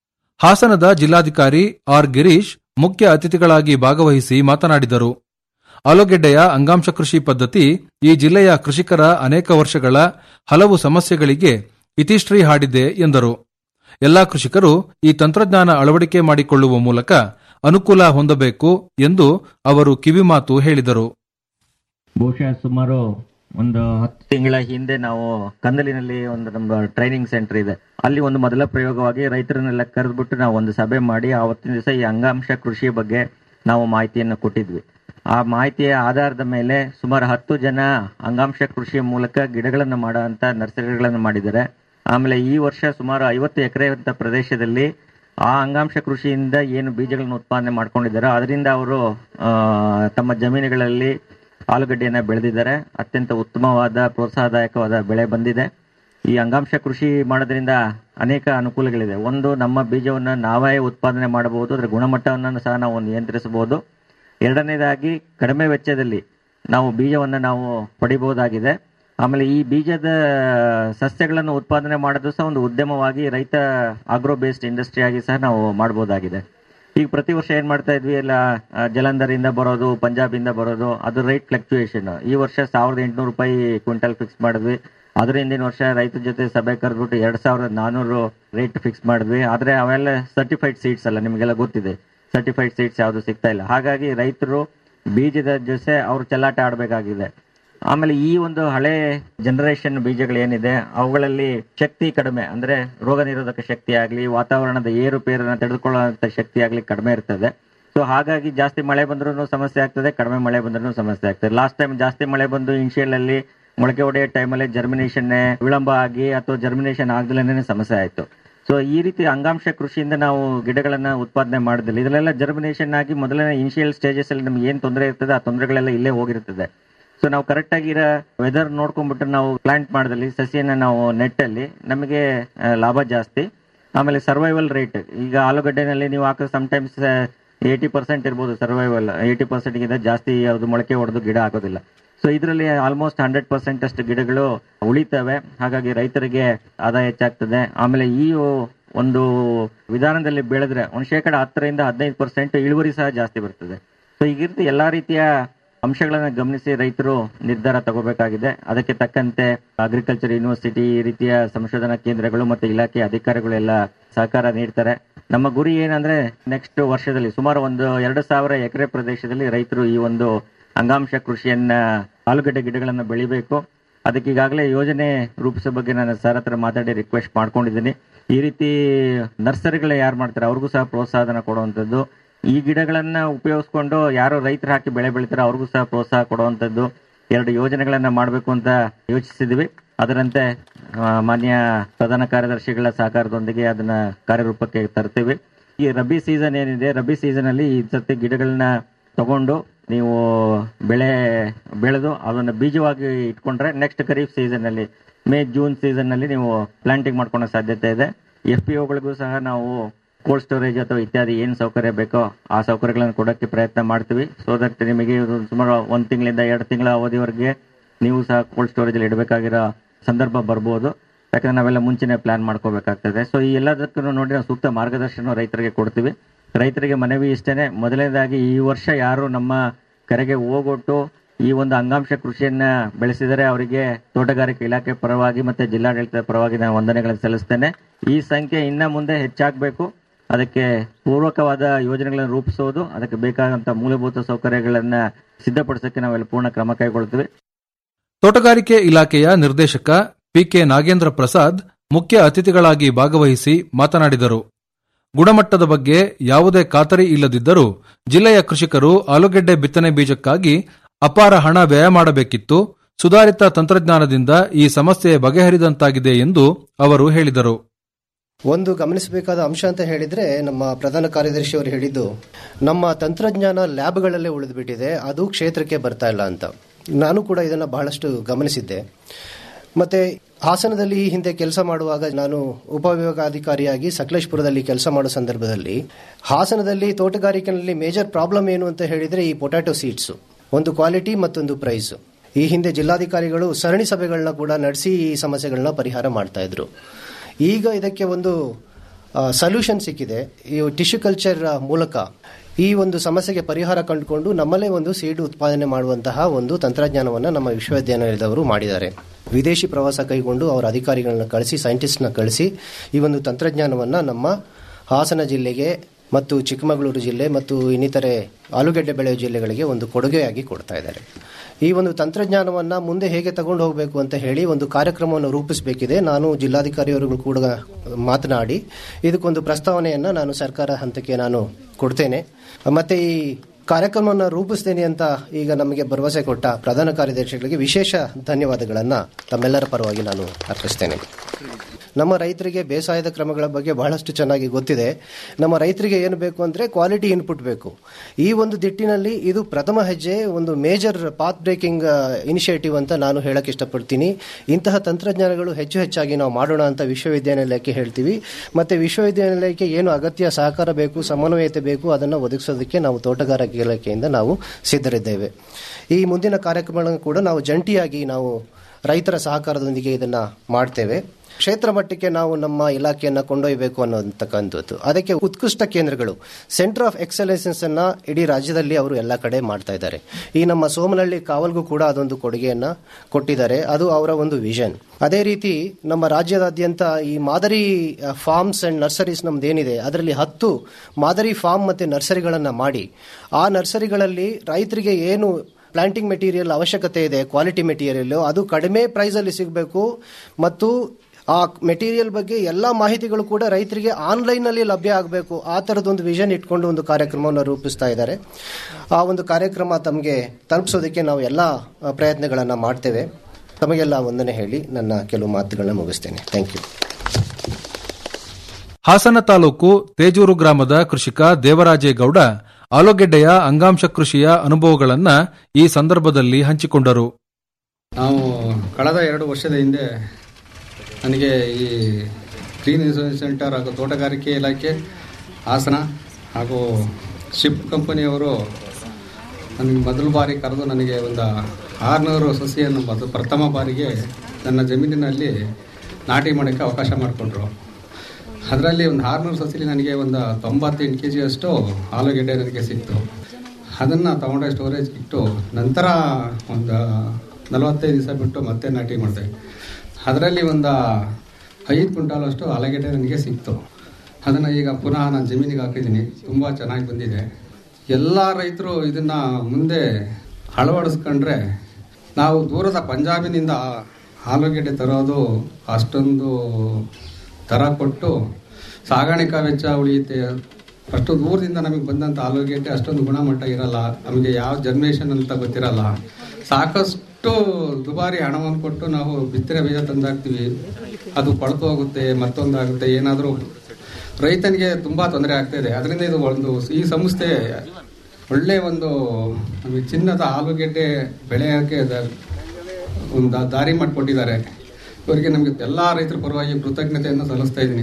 ಹಾಸನದ ಜಿಲ್ಲಾಧಿಕಾರಿ ಆರ್ ಗಿರೀಶ್ ಮುಖ್ಯ ಅತಿಥಿಗಳಾಗಿ ಭಾಗವಹಿಸಿ ಮಾತನಾಡಿದರು ಆಲೂಗೆಡ್ಡೆಯ ಅಂಗಾಂಶ ಕೃಷಿ ಪದ್ಧತಿ ಈ ಜಿಲ್ಲೆಯ ಕೃಷಿಕರ ಅನೇಕ ವರ್ಷಗಳ ಹಲವು ಸಮಸ್ಯೆಗಳಿಗೆ ಇತಿಶ್ರೀ ಹಾಡಿದೆ ಎಂದರು ಎಲ್ಲಾ ಕೃಷಿಕರು ಈ ತಂತ್ರಜ್ಞಾನ ಅಳವಡಿಕೆ ಮಾಡಿಕೊಳ್ಳುವ ಮೂಲಕ ಅನುಕೂಲ ಹೊಂದಬೇಕು ಎಂದು ಅವರು ಕಿವಿಮಾತು ಹೇಳಿದರು ಬಹುಶಃ ಸುಮಾರು ಒಂದು ಹತ್ತು ತಿಂಗಳ ಹಿಂದೆ ನಾವು ಕಂದಲಿನಲ್ಲಿ ಒಂದು ನಮ್ಮ ಟ್ರೈನಿಂಗ್ ಸೆಂಟರ್ ಇದೆ ಅಲ್ಲಿ ಒಂದು ಮೊದಲ ಪ್ರಯೋಗವಾಗಿ ರೈತರನ್ನೆಲ್ಲ ಕರೆದ್ಬಿಟ್ಟು ನಾವು ಒಂದು ಸಭೆ ಮಾಡಿ ಆವತ್ತಿನ ದಿವಸ ಈ ಅಂಗಾಂಶ ಕೃಷಿ ಬಗ್ಗೆ ನಾವು ಮಾಹಿತಿಯನ್ನು ಕೊಟ್ಟಿದ್ವಿ ಆ ಮಾಹಿತಿಯ ಆಧಾರದ ಮೇಲೆ ಸುಮಾರು ಹತ್ತು ಜನ ಅಂಗಾಂಶ ಕೃಷಿ ಮೂಲಕ ಗಿಡಗಳನ್ನು ಮಾಡೋ ಅಂತ ನರ್ಸರಿಗಳನ್ನು ಮಾಡಿದ್ದಾರೆ ಆಮೇಲೆ ಈ ವರ್ಷ ಸುಮಾರು ಐವತ್ತು ಎಕರೆ ಅಂತ ಪ್ರದೇಶದಲ್ಲಿ ಆ ಅಂಗಾಂಶ ಕೃಷಿಯಿಂದ ಏನು ಬೀಜಗಳನ್ನು ಉತ್ಪಾದನೆ ಮಾಡ್ಕೊಂಡಿದ್ದಾರೆ ಅದರಿಂದ ಅವರು ಆ, ತಮ್ಮ ಜಮೀನುಗಳಲ್ಲಿ ಆಲೂಗಡ್ಡೆಯನ್ನ ಬೆಳೆದಿದ್ದಾರೆ ಅತ್ಯಂತ ಉತ್ತಮವಾದ ಪ್ರೋತ್ಸಾಹದಾಯಕವಾದ ಬೆಳೆ ಬಂದಿದೆ ಈ ಅಂಗಾಂಶ ಕೃಷಿ ಮಾಡೋದ್ರಿಂದ ಅನೇಕ ಅನುಕೂಲಗಳಿದೆ ಒಂದು ನಮ್ಮ ಬೀಜವನ್ನು ನಾವೇ ಉತ್ಪಾದನೆ ಮಾಡಬಹುದು ಅದರ ಗುಣಮಟ್ಟವನ್ನು ಸಹ ನಾವು ನಿಯಂತ್ರಿಸಬಹುದು ಎರಡನೇದಾಗಿ ಕಡಿಮೆ ವೆಚ್ಚದಲ್ಲಿ ನಾವು ಬೀಜವನ್ನು ನಾವು ಪಡಿಬಹುದಾಗಿದೆ ಆಮೇಲೆ ಈ ಬೀಜದ ಸಸ್ಯಗಳನ್ನು ಉತ್ಪಾದನೆ ಮಾಡೋದು ಸಹ ಒಂದು ಉದ್ಯಮವಾಗಿ ರೈತ ಆಗ್ರೋ ಬೇಸ್ಡ್ ಇಂಡಸ್ಟ್ರಿ ಆಗಿ ಸಹ ನಾವು ಮಾಡಬಹುದಾಗಿದೆ ಈಗ ಪ್ರತಿ ವರ್ಷ ಏನ್ ಮಾಡ್ತಾ ಇದ್ವಿ ಎಲ್ಲ ಆ, ಜಲಂಧರಿಂದ ಬರೋದು ಪಂಜಾಬಿಂದ ಬರೋದು ಅದು ರೈಟ್ ಫ್ಲಕ್ಚುಯೇಷನ್ ಈ ವರ್ಷ ಸಾವಿರದ ಎಂಟುನೂರು ರೂಪಾಯಿ ಕ್ವಿಂಟಲ್ ಫಿಕ್ಸ್ ಮಾಡಿದ್ವಿ ಅದ್ರ ಹಿಂದಿನ ವರ್ಷ ರೈತರ ಜೊತೆ ಸಭೆ ಕರೆದ್ಬಿಟ್ಟು ಎರಡ್ ಸಾವಿರದ ನಾನೂರು ರೇಟ್ ಫಿಕ್ಸ್ ಮಾಡಿದ್ವಿ ಆದ್ರೆ ಅವೆಲ್ಲ ಸರ್ಟಿಫೈಡ್ ಸೀಡ್ಸ್ ಅಲ್ಲ ನಿಮಗೆಲ್ಲ ಗೊತ್ತಿದೆ ಸರ್ಟಿಫೈಡ್ ಸೀಡ್ಸ್ ಯಾವುದು ಸಿಗ್ತಾ ಇಲ್ಲ ಹಾಗಾಗಿ ರೈತರು ಬೀಜದ ಜೊತೆ ಅವ್ರು ಚೆಲ್ಲಾಟ ಆಡಬೇಕಾಗಿದೆ ಆಮೇಲೆ ಈ ಒಂದು ಹಳೆ ಜನರೇಷನ್ ಬೀಜಗಳೇನಿದೆ ಅವುಗಳಲ್ಲಿ ಶಕ್ತಿ ಕಡಿಮೆ ಅಂದ್ರೆ ರೋಗ ನಿರೋಧಕ ಶಕ್ತಿ ಆಗ್ಲಿ ವಾತಾವರಣದ ಏರುಪೇರನ್ನ ತಡೆದುಕೊಳ್ಳುವಂತ ಶಕ್ತಿ ಆಗ್ಲಿ ಕಡಿಮೆ ಇರ್ತದೆ ಸೊ ಹಾಗಾಗಿ ಜಾಸ್ತಿ ಮಳೆ ಬಂದ್ರೂ ಸಮಸ್ಯೆ ಆಗ್ತದೆ ಕಡಿಮೆ ಮಳೆ ಬಂದ್ರೂ ಸಮಸ್ಯೆ ಆಗ್ತದೆ ಲಾಸ್ಟ್ ಟೈಮ್ ಜಾಸ್ತಿ ಮಳೆ ಬಂದು ಇನಿಷಿಯಲ್ ಅಲ್ಲಿ ಮೊಳಕೆ ಹೊಡೆಯೋ ಟೈಮಲ್ಲಿ ಜರ್ಮಿನೇಷನ್ ವಿಳಂಬ ಆಗಿ ಅಥವಾ ಜರ್ಮಿನೇಷನ್ ಆಗದಲ್ಲೇ ಸಮಸ್ಯೆ ಆಯ್ತು ಸೊ ಈ ರೀತಿ ಅಂಗಾಂಶ ಕೃಷಿಯಿಂದ ನಾವು ಗಿಡಗಳನ್ನ ಉತ್ಪಾದನೆ ಮಾಡೋದಿಲ್ಲ ಇದರಲ್ಲೆಲ್ಲ ಜರ್ಮಿನೇಷನ್ ಆಗಿ ಮೊದಲನೇ ಇನಿಷಿಯಲ್ ಸ್ಟೇಜಸ್ ಅಲ್ಲಿ ನಮ್ಗೆ ಏನ್ ತೊಂದರೆ ಇರ್ತದೆ ಆ ತೊಂದರೆಗಳೆಲ್ಲ ಇಲ್ಲೇ ಹೋಗಿರ್ತದೆ ಸೊ ನಾವು ಕರೆಕ್ಟ್ ಆಗಿರೋ ವೆದರ್ ನೋಡ್ಕೊಂಡ್ಬಿಟ್ಟು ನಾವು ಪ್ಲಾಂಟ್ ಮಾಡಿದಲ್ಲಿ ಸಸಿಯನ್ನ ನಾವು ನೆಟ್ ಅಲ್ಲಿ ನಮಗೆ ಆ, ಲಾಭ ಜಾಸ್ತಿ ಆಮೇಲೆ ಸರ್ವೈವಲ್ ರೇಟ್ ಈಗ ಆಲೂಗಡ್ಡೆನಲ್ಲಿ ನೀವು ಹಾಕೋ ಟೈಮ್ಸ್ ಏಯ್ಟಿ ಪರ್ಸೆಂಟ್ ಇರ್ಬೋದು ಸರ್ವೈವಲ್ ಏಯ್ಟಿ ಪರ್ಸೆಂಟ್ಗಿಂತ ಜಾಸ್ತಿ ಅದು ಮೊಳಕೆ ಹೊಡೆದು ಗಿಡ ಆಗೋದಿಲ್ಲ ಸೊ ಇದರಲ್ಲಿ ಆಲ್ಮೋಸ್ಟ್ ಹಂಡ್ರೆಡ್ ಪರ್ಸೆಂಟ್ ಅಷ್ಟು ಗಿಡಗಳು ಉಳಿತವೆ ಹಾಗಾಗಿ ರೈತರಿಗೆ ಆದಾಯ ಹೆಚ್ಚಾಗ್ತದೆ ಆಮೇಲೆ ಈ ಒಂದು ವಿಧಾನದಲ್ಲಿ ಬೆಳೆದ್ರೆ ಒಂದು ಶೇಕಡ ಹತ್ತರಿಂದ ಹದಿನೈದು ಪರ್ಸೆಂಟ್ ಇಳುವರಿ ಸಹ ಜಾಸ್ತಿ ಬರ್ತದೆ ಸೊ ಈ ರೀತಿ ಎಲ್ಲಾ ರೀತಿಯ ಅಂಶಗಳನ್ನ ಗಮನಿಸಿ ರೈತರು ನಿರ್ಧಾರ ತಗೋಬೇಕಾಗಿದೆ ಅದಕ್ಕೆ ತಕ್ಕಂತೆ ಅಗ್ರಿಕಲ್ಚರ್ ಯೂನಿವರ್ಸಿಟಿ ಈ ರೀತಿಯ ಸಂಶೋಧನಾ ಕೇಂದ್ರಗಳು ಮತ್ತೆ ಇಲಾಖೆ ಅಧಿಕಾರಿಗಳು ಎಲ್ಲ ಸಹಕಾರ ನೀಡ್ತಾರೆ ನಮ್ಮ ಗುರಿ ಏನಂದ್ರೆ ನೆಕ್ಸ್ಟ್ ವರ್ಷದಲ್ಲಿ ಸುಮಾರು ಒಂದು ಎರಡು ಸಾವಿರ ಎಕರೆ ಪ್ರದೇಶದಲ್ಲಿ ರೈತರು ಈ ಒಂದು ಅಂಗಾಂಶ ಕೃಷಿಯನ್ನ ಆಲೂಗಡ್ಡೆ ಗಿಡಗಳನ್ನ ಬೆಳಿಬೇಕು ಅದಕ್ಕೆ ಈಗಾಗಲೇ ಯೋಜನೆ ರೂಪಿಸೋ ಬಗ್ಗೆ ನಾನು ಸರ್ ಹತ್ರ ಮಾತಾಡಿ ರಿಕ್ವೆಸ್ಟ್ ಮಾಡ್ಕೊಂಡಿದ್ದೀನಿ ಈ ರೀತಿ ನರ್ಸರಿಗಳು ಯಾರು ಮಾಡ್ತಾರೆ ಅವ್ರಿಗೂ ಸಹ ಪ್ರೋತ್ಸಾಹನ ಕೊಡುವಂಥದ್ದು ಈ ಗಿಡಗಳನ್ನ ಉಪಯೋಗಿಸ್ಕೊಂಡು ಯಾರು ರೈತರು ಹಾಕಿ ಬೆಳೆ ಬೆಳಿತಾರೆ ಅವ್ರಿಗೂ ಸಹ ಪ್ರೋತ್ಸಾಹ ಕೊಡುವಂಥದ್ದು ಎರಡು ಯೋಜನೆಗಳನ್ನ ಮಾಡಬೇಕು ಅಂತ ಯೋಚಿಸಿದ್ವಿ ಅದರಂತೆ ಆ, ಮಾನ್ಯ ಪ್ರಧಾನ ಕಾರ್ಯದರ್ಶಿಗಳ ಸಹಕಾರದೊಂದಿಗೆ ಅದನ್ನ ಕಾರ್ಯರೂಪಕ್ಕೆ ತರ್ತೀವಿ ಈ ರಬಿ ಸೀಸನ್ ಏನಿದೆ ರಬಿ ಸೀಸನ್ ಅಲ್ಲಿ ಈ ಸತಿ ಗಿಡಗಳನ್ನ ತಗೊಂಡು ನೀವು ಬೆಳೆ ಬೆಳೆದು ಅದನ್ನ ಬೀಜವಾಗಿ ಇಟ್ಕೊಂಡ್ರೆ ನೆಕ್ಸ್ಟ್ ಖರೀಫ್ ಸೀಸನ್ ಅಲ್ಲಿ ಮೇ ಜೂನ್ ಸೀಸನ್ ನಲ್ಲಿ ನೀವು ಪ್ಲಾಂಟಿಂಗ್ ಮಾಡ್ಕೊಳ್ಳೋ ಸಾಧ್ಯತೆ ಇದೆ ಎಫ್ ಪಿ ಒಗಳಿಗೂ ಸಹ ನಾವು ಕೋಲ್ಡ್ ಸ್ಟೋರೇಜ್ ಅಥವಾ ಇತ್ಯಾದಿ ಏನು ಸೌಕರ್ಯ ಬೇಕೋ ಆ ಸೌಕರ್ಯಗಳನ್ನು ಕೊಡೋಕ್ಕೆ ಪ್ರಯತ್ನ ಮಾಡ್ತೀವಿ ಸೊ ದಟ್ ನಿಮಗೆ ಇದು ಸುಮಾರು ಒಂದು ತಿಂಗಳಿಂದ ಎರಡು ತಿಂಗಳ ಅವಧಿವರೆಗೆ ನೀವು ಸಹ ಕೋಲ್ಡ್ ಸ್ಟೋರೇಜ್ ಅಲ್ಲಿ ಇಡಬೇಕಾಗಿರೋ ಸಂದರ್ಭ ಬರ್ಬೋದು ಯಾಕಂದ್ರೆ ನಾವೆಲ್ಲ ಮುಂಚೆನೆ ಪ್ಲಾನ್ ಮಾಡ್ಕೋಬೇಕಾಗ್ತದೆ ಸೊ ಈ ಎಲ್ಲದಕ್ಕೂ ನೋಡಿ ನಾವು ಸೂಕ್ತ ಮಾರ್ಗದರ್ಶನ ರೈತರಿಗೆ ಕೊಡ್ತೀವಿ ರೈತರಿಗೆ ಮನವಿ ಇಷ್ಟೇನೆ ಮೊದಲನೇದಾಗಿ ಈ ವರ್ಷ ಯಾರು ನಮ್ಮ ಕರೆಗೆ ಹೋಗೊಟ್ಟು ಈ ಒಂದು ಅಂಗಾಂಶ ಕೃಷಿಯನ್ನ ಬೆಳೆಸಿದರೆ ಅವರಿಗೆ ತೋಟಗಾರಿಕೆ ಇಲಾಖೆ ಪರವಾಗಿ ಮತ್ತೆ ಜಿಲ್ಲಾಡಳಿತದ ಪರವಾಗಿ ನಾನು ವಂದನೆಗಳನ್ನು ಸಲ್ಲಿಸ್ತೇನೆ ಈ ಸಂಖ್ಯೆ ಇನ್ನ ಮುಂದೆ ಹೆಚ್ಚಾಗಬೇಕು ಅದಕ್ಕೆ ಪೂರ್ವಕವಾದ ಯೋಜನೆಗಳನ್ನು ರೂಪಿಸೋದು ಅದಕ್ಕೆ ಬೇಕಾದಂತ ಮೂಲಭೂತ ಸೌಕರ್ಯಗಳನ್ನ ಸಿದ್ಧಪಡಿಸೋಕೆ ನಾವೆಲ್ಲ ಪೂರ್ಣ ಕ್ರಮ ಕೈಗೊಳ್ತೀವಿ ತೋಟಗಾರಿಕೆ ಇಲಾಖೆಯ ನಿರ್ದೇಶಕ ಪಿಕೆ ನಾಗೇಂದ್ರ ಪ್ರಸಾದ್ ಮುಖ್ಯ ಅತಿಥಿಗಳಾಗಿ ಭಾಗವಹಿಸಿ ಮಾತನಾಡಿದರು ಗುಣಮಟ್ಟದ ಬಗ್ಗೆ ಯಾವುದೇ ಖಾತರಿ ಇಲ್ಲದಿದ್ದರೂ ಜಿಲ್ಲೆಯ ಕೃಷಿಕರು ಆಲೂಗೆಡ್ಡೆ ಬಿತ್ತನೆ ಬೀಜಕ್ಕಾಗಿ ಅಪಾರ ಹಣ ವ್ಯಯ ಮಾಡಬೇಕಿತ್ತು ಸುಧಾರಿತ ತಂತ್ರಜ್ಞಾನದಿಂದ ಈ ಸಮಸ್ಯೆ ಬಗೆಹರಿದಂತಾಗಿದೆ ಎಂದು ಅವರು ಹೇಳಿದರು ಒಂದು ಗಮನಿಸಬೇಕಾದ ಅಂಶ ಅಂತ ಹೇಳಿದ್ರೆ ನಮ್ಮ ಪ್ರಧಾನ ಕಾರ್ಯದರ್ಶಿ ಅವರು ಹೇಳಿದ್ದು ನಮ್ಮ ತಂತ್ರಜ್ಞಾನ ಲ್ಯಾಬ್ಗಳಲ್ಲೇ ಉಳಿದುಬಿಟ್ಟಿದೆ ಅದು ಕ್ಷೇತ್ರಕ್ಕೆ ಬರ್ತಾ ಇಲ್ಲ ಅಂತ ನಾನು ಕೂಡ ಇದನ್ನು ಬಹಳಷ್ಟು ಗಮನಿಸಿದ್ದೆ ಮತ್ತೆ ಹಾಸನದಲ್ಲಿ ಈ ಹಿಂದೆ ಕೆಲಸ ಮಾಡುವಾಗ ನಾನು ಉಪವಿಭಾಗಾಧಿಕಾರಿಯಾಗಿ ಸಕಲೇಶ್ಪುರದಲ್ಲಿ ಕೆಲಸ ಮಾಡೋ ಸಂದರ್ಭದಲ್ಲಿ ಹಾಸನದಲ್ಲಿ ತೋಟಗಾರಿಕೆನಲ್ಲಿ ಮೇಜರ್ ಪ್ರಾಬ್ಲಮ್ ಏನು ಅಂತ ಹೇಳಿದ್ರೆ ಈ ಪೊಟ್ಯಾಟೊ ಸೀಡ್ಸ್ ಒಂದು ಕ್ವಾಲಿಟಿ ಮತ್ತೊಂದು ಪ್ರೈಸ್ ಈ ಹಿಂದೆ ಜಿಲ್ಲಾಧಿಕಾರಿಗಳು ಸರಣಿ ಸಭೆಗಳನ್ನ ಕೂಡ ನಡೆಸಿ ಈ ಸಮಸ್ಯೆಗಳನ್ನ ಪರಿಹಾರ ಮಾಡ್ತಾ ಇದ್ರು ಈಗ ಇದಕ್ಕೆ ಒಂದು ಸೊಲ್ಯೂಷನ್ ಸಿಕ್ಕಿದೆ ಈ ಟಿಶ್ಯೂ ಕಲ್ಚರ್ ಮೂಲಕ ಈ ಒಂದು ಸಮಸ್ಯೆಗೆ ಪರಿಹಾರ ಕಂಡುಕೊಂಡು ನಮ್ಮಲ್ಲೇ ಒಂದು ಸೀಡ್ ಉತ್ಪಾದನೆ ಮಾಡುವಂತಹ ಒಂದು ತಂತ್ರಜ್ಞಾನವನ್ನು ನಮ್ಮ ವಿಶ್ವವಿದ್ಯಾನಿಲಯದವರು ಮಾಡಿದ್ದಾರೆ ವಿದೇಶಿ ಪ್ರವಾಸ ಕೈಗೊಂಡು ಅವರ ಅಧಿಕಾರಿಗಳನ್ನ ಕಳಿಸಿ ಸೈಂಟಿಸ್ಟ್ನ ಕಳಿಸಿ ಈ ಒಂದು ತಂತ್ರಜ್ಞಾನವನ್ನು ನಮ್ಮ ಹಾಸನ ಜಿಲ್ಲೆಗೆ ಮತ್ತು ಚಿಕ್ಕಮಗಳೂರು ಜಿಲ್ಲೆ ಮತ್ತು ಇನ್ನಿತರೆ ಆಲೂಗೆಡ್ಡೆ ಬೆಳೆಯುವ ಜಿಲ್ಲೆಗಳಿಗೆ ಒಂದು ಕೊಡುಗೆಯಾಗಿ ಕೊಡ್ತಾ ಇದ್ದಾರೆ ಈ ಒಂದು ತಂತ್ರಜ್ಞಾನವನ್ನು ಮುಂದೆ ಹೇಗೆ ತಗೊಂಡು ಹೋಗಬೇಕು ಅಂತ ಹೇಳಿ ಒಂದು ಕಾರ್ಯಕ್ರಮವನ್ನು ರೂಪಿಸಬೇಕಿದೆ ನಾನು ಜಿಲ್ಲಾಧಿಕಾರಿಯವರಿಗೂ ಕೂಡ ಮಾತನಾಡಿ ಇದಕ್ಕೊಂದು ಪ್ರಸ್ತಾವನೆಯನ್ನು ನಾನು ಸರ್ಕಾರ ಹಂತಕ್ಕೆ ನಾನು ಕೊಡ್ತೇನೆ ಮತ್ತೆ ಈ ಕಾರ್ಯಕ್ರಮವನ್ನು ರೂಪಿಸ್ತೇನೆ ಅಂತ ಈಗ ನಮಗೆ ಭರವಸೆ ಕೊಟ್ಟ ಪ್ರಧಾನ ಕಾರ್ಯದರ್ಶಿಗಳಿಗೆ ವಿಶೇಷ ಧನ್ಯವಾದಗಳನ್ನು ತಮ್ಮೆಲ್ಲರ ಪರವಾಗಿ ನಾನು ಅರ್ಪಿಸ್ತೇನೆ ನಮ್ಮ ರೈತರಿಗೆ ಬೇಸಾಯದ ಕ್ರಮಗಳ ಬಗ್ಗೆ ಬಹಳಷ್ಟು ಚೆನ್ನಾಗಿ ಗೊತ್ತಿದೆ ನಮ್ಮ ರೈತರಿಗೆ ಏನು ಬೇಕು ಅಂದರೆ ಕ್ವಾಲಿಟಿ ಇನ್ಪುಟ್ ಬೇಕು ಈ ಒಂದು ದಿಟ್ಟಿನಲ್ಲಿ ಇದು ಪ್ರಥಮ ಹೆಜ್ಜೆ ಒಂದು ಮೇಜರ್ ಪಾತ್ ಬ್ರೇಕಿಂಗ್ ಇನಿಷಿಯೇಟಿವ್ ಅಂತ ನಾನು ಹೇಳಕ್ಕೆ ಇಷ್ಟಪಡ್ತೀನಿ ಇಂತಹ ತಂತ್ರಜ್ಞಾನಗಳು ಹೆಚ್ಚು ಹೆಚ್ಚಾಗಿ ನಾವು ಮಾಡೋಣ ಅಂತ ವಿಶ್ವವಿದ್ಯಾನಿಲಯಕ್ಕೆ ಹೇಳ್ತೀವಿ ಮತ್ತೆ ವಿಶ್ವವಿದ್ಯಾನಿಲಯಕ್ಕೆ ಏನು ಅಗತ್ಯ ಸಹಕಾರ ಬೇಕು ಸಮನ್ವಯತೆ ಬೇಕು ಅದನ್ನು ಒದಗಿಸೋದಕ್ಕೆ ನಾವು ತೋಟಗಾರಿಕೆ ಇಲಾಖೆಯಿಂದ ನಾವು ಸಿದ್ಧರಿದ್ದೇವೆ ಈ ಮುಂದಿನ ಕಾರ್ಯಕ್ರಮಗಳನ್ನು ಕೂಡ ನಾವು ಜಂಟಿಯಾಗಿ ನಾವು ರೈತರ ಸಹಕಾರದೊಂದಿಗೆ ಇದನ್ನ ಮಾಡ್ತೇವೆ ಕ್ಷೇತ್ರ ಮಟ್ಟಕ್ಕೆ ನಾವು ನಮ್ಮ ಇಲಾಖೆಯನ್ನ ಕೊಂಡೊಯ್ಯಬೇಕು ಅನ್ನೋತಕ್ಕಂಥದ್ದು ಅದಕ್ಕೆ ಉತ್ಕೃಷ್ಟ ಕೇಂದ್ರಗಳು ಸೆಂಟರ್ ಆಫ್ ಎಕ್ಸಲೆನ್ಸಸ್ ಅನ್ನ ಇಡೀ ರಾಜ್ಯದಲ್ಲಿ ಅವರು ಎಲ್ಲ ಕಡೆ ಮಾಡ್ತಾ ಇದ್ದಾರೆ ಈ ನಮ್ಮ ಸೋಮನಹಳ್ಳಿ ಕಾವಲ್ಗೂ ಕೂಡ ಅದೊಂದು ಕೊಡುಗೆಯನ್ನ ಕೊಟ್ಟಿದ್ದಾರೆ ಅದು ಅವರ ಒಂದು ವಿಷನ್ ಅದೇ ರೀತಿ ನಮ್ಮ ರಾಜ್ಯದಾದ್ಯಂತ ಈ ಮಾದರಿ ಫಾರ್ಮ್ಸ್ ಅಂಡ್ ನರ್ಸರೀಸ್ ನಮ್ದೇನಿದೆ ಅದರಲ್ಲಿ ಹತ್ತು ಮಾದರಿ ಫಾರ್ಮ್ ಮತ್ತೆ ನರ್ಸರಿಗಳನ್ನ ಮಾಡಿ ಆ ನರ್ಸರಿಗಳಲ್ಲಿ ರೈತರಿಗೆ ಏನು ಪ್ಲಾಂಟಿಂಗ್ ಮೆಟೀರಿಯಲ್ ಅವಶ್ಯಕತೆ ಇದೆ ಕ್ವಾಲಿಟಿ ಮೆಟೀರಿಯಲ್ ಅದು ಕಡಿಮೆ ಪ್ರೈಸಲ್ಲಿ ಸಿಗಬೇಕು ಮತ್ತು ಆ ಮೆಟೀರಿಯಲ್ ಬಗ್ಗೆ ಎಲ್ಲ ಮಾಹಿತಿಗಳು ಕೂಡ ರೈತರಿಗೆ ಆನ್ಲೈನ್ನಲ್ಲಿ ಲಭ್ಯ ಆಗಬೇಕು ಆ ಥರದೊಂದು ವಿಷನ್ ಇಟ್ಕೊಂಡು ಒಂದು ಕಾರ್ಯಕ್ರಮವನ್ನು ರೂಪಿಸ್ತಾ ಇದ್ದಾರೆ ಆ ಒಂದು ಕಾರ್ಯಕ್ರಮ ತಮಗೆ ತಲುಪಿಸೋದಕ್ಕೆ ನಾವು ಎಲ್ಲ ಪ್ರಯತ್ನಗಳನ್ನು ಮಾಡ್ತೇವೆ ತಮಗೆಲ್ಲ ವಂದನೆ ಹೇಳಿ ನನ್ನ ಕೆಲವು ಮಾತುಗಳನ್ನ ಮುಗಿಸ್ತೇನೆ ಥ್ಯಾಂಕ್ ಯು ಹಾಸನ ತಾಲೂಕು ತೇಜೂರು ಗ್ರಾಮದ ಕೃಷಿಕ ದೇವರಾಜೇಗೌಡ ಆಲೂಗೆಡ್ಡೆಯ ಅಂಗಾಂಶ ಕೃಷಿಯ ಅನುಭವಗಳನ್ನ ಈ ಸಂದರ್ಭದಲ್ಲಿ ಹಂಚಿಕೊಂಡರು ನಾವು ಕಳೆದ ಎರಡು ವರ್ಷದ ಹಿಂದೆ ನನಗೆ ಈ ಗ್ರೀನ್ ಇನ್ಸೂರೆನ್ಸ್ ಸೆಂಟರ್ ಹಾಗೂ ತೋಟಗಾರಿಕೆ ಇಲಾಖೆ ಹಾಸನ ಹಾಗೂ ಶಿಪ್ ಕಂಪನಿಯವರು ನನಗೆ ಮೊದಲ ಬಾರಿ ಕರೆದು ನನಗೆ ಒಂದು ಆರುನೂರು ಸಸಿಯನ್ನು ಮೊದಲು ಪ್ರಥಮ ಬಾರಿಗೆ ನನ್ನ ಜಮೀನಿನಲ್ಲಿ ನಾಟಿ ಮಾಡೋಕ್ಕೆ ಅವಕಾಶ ಮಾಡಿಕೊಂಡ್ರು ಅದರಲ್ಲಿ ಒಂದು ಆರುನೂರು ಸಸಿಲಿ ನನಗೆ ಒಂದು ತೊಂಬತ್ತೆಂಟು ಕೆ ಜಿಯಷ್ಟು ಆಲೂಗೆಡ್ಡೆ ನನಗೆ ಸಿಕ್ತು ಅದನ್ನು ತೊಗೊಂಡೆ ಸ್ಟೋರೇಜ್ ಇಟ್ಟು ನಂತರ ಒಂದು ನಲವತ್ತೈದು ದಿವಸ ಬಿಟ್ಟು ಮತ್ತೆ ನಾಟಿ ಮಾಡಿದೆ ಅದರಲ್ಲಿ ಒಂದು ಐದು ಕ್ವಿಂಟಾಲಷ್ಟು ಆಲೂಗೆಡ್ಡೆ ನನಗೆ ಸಿಕ್ತು ಅದನ್ನು ಈಗ ಪುನಃ ನಾನು ಜಮೀನಿಗೆ ಹಾಕಿದ್ದೀನಿ ತುಂಬ ಚೆನ್ನಾಗಿ ಬಂದಿದೆ ಎಲ್ಲ ರೈತರು ಇದನ್ನು ಮುಂದೆ ಅಳವಡಿಸ್ಕೊಂಡ್ರೆ ನಾವು ದೂರದ ಪಂಜಾಬಿನಿಂದ ಆಲೂಗೆಡ್ಡೆ ತರೋದು ಅಷ್ಟೊಂದು ದರ ಕೊಟ್ಟು ಸಾಗಾಣಿಕಾ ವೆಚ್ಚ ಉಳಿಯುತ್ತೆ ಅಷ್ಟು ದೂರದಿಂದ ನಮಗೆ ಬಂದಂಥ ಆಲೂಗೆಡ್ಡೆ ಅಷ್ಟೊಂದು ಗುಣಮಟ್ಟ ಇರಲ್ಲ ನಮಗೆ ಯಾವ ಜನ್ರೇಷನ್ ಅಂತ ಗೊತ್ತಿರಲ್ಲ ಸಾಕಷ್ಟು ದುಬಾರಿ ಹಣವನ್ನು ಕೊಟ್ಟು ನಾವು ಬಿತ್ತನೆ ಬೀಜ ತಂದಾಕ್ತೀವಿ ಅದು ಕೊಳತು ಹೋಗುತ್ತೆ ಮತ್ತೊಂದಾಗುತ್ತೆ ಏನಾದರೂ ರೈತನಿಗೆ ತುಂಬ ತೊಂದರೆ ಆಗ್ತಾ ಇದೆ ಅದರಿಂದ ಇದು ಒಂದು ಈ ಸಂಸ್ಥೆ ಒಳ್ಳೆ ಒಂದು ನಮಗೆ ಚಿನ್ನದ ಆಲೂಗೆಡ್ಡೆ ಬೆಳೆಯೋಕ್ಕೆ ದ- ಒಂದು ದಾರಿ ಮಾಡಿಕೊಟ್ಟಿದ್ದಾರೆ ಇವರಿಗೆ ನಮಗೆ ಎಲ್ಲ ರೈತರ ಪರವಾಗಿ ಕೃತಜ್ಞತೆಯನ್ನು ಸಲ್ಲಿಸ್ತಾ ಇದ್ದೀನಿ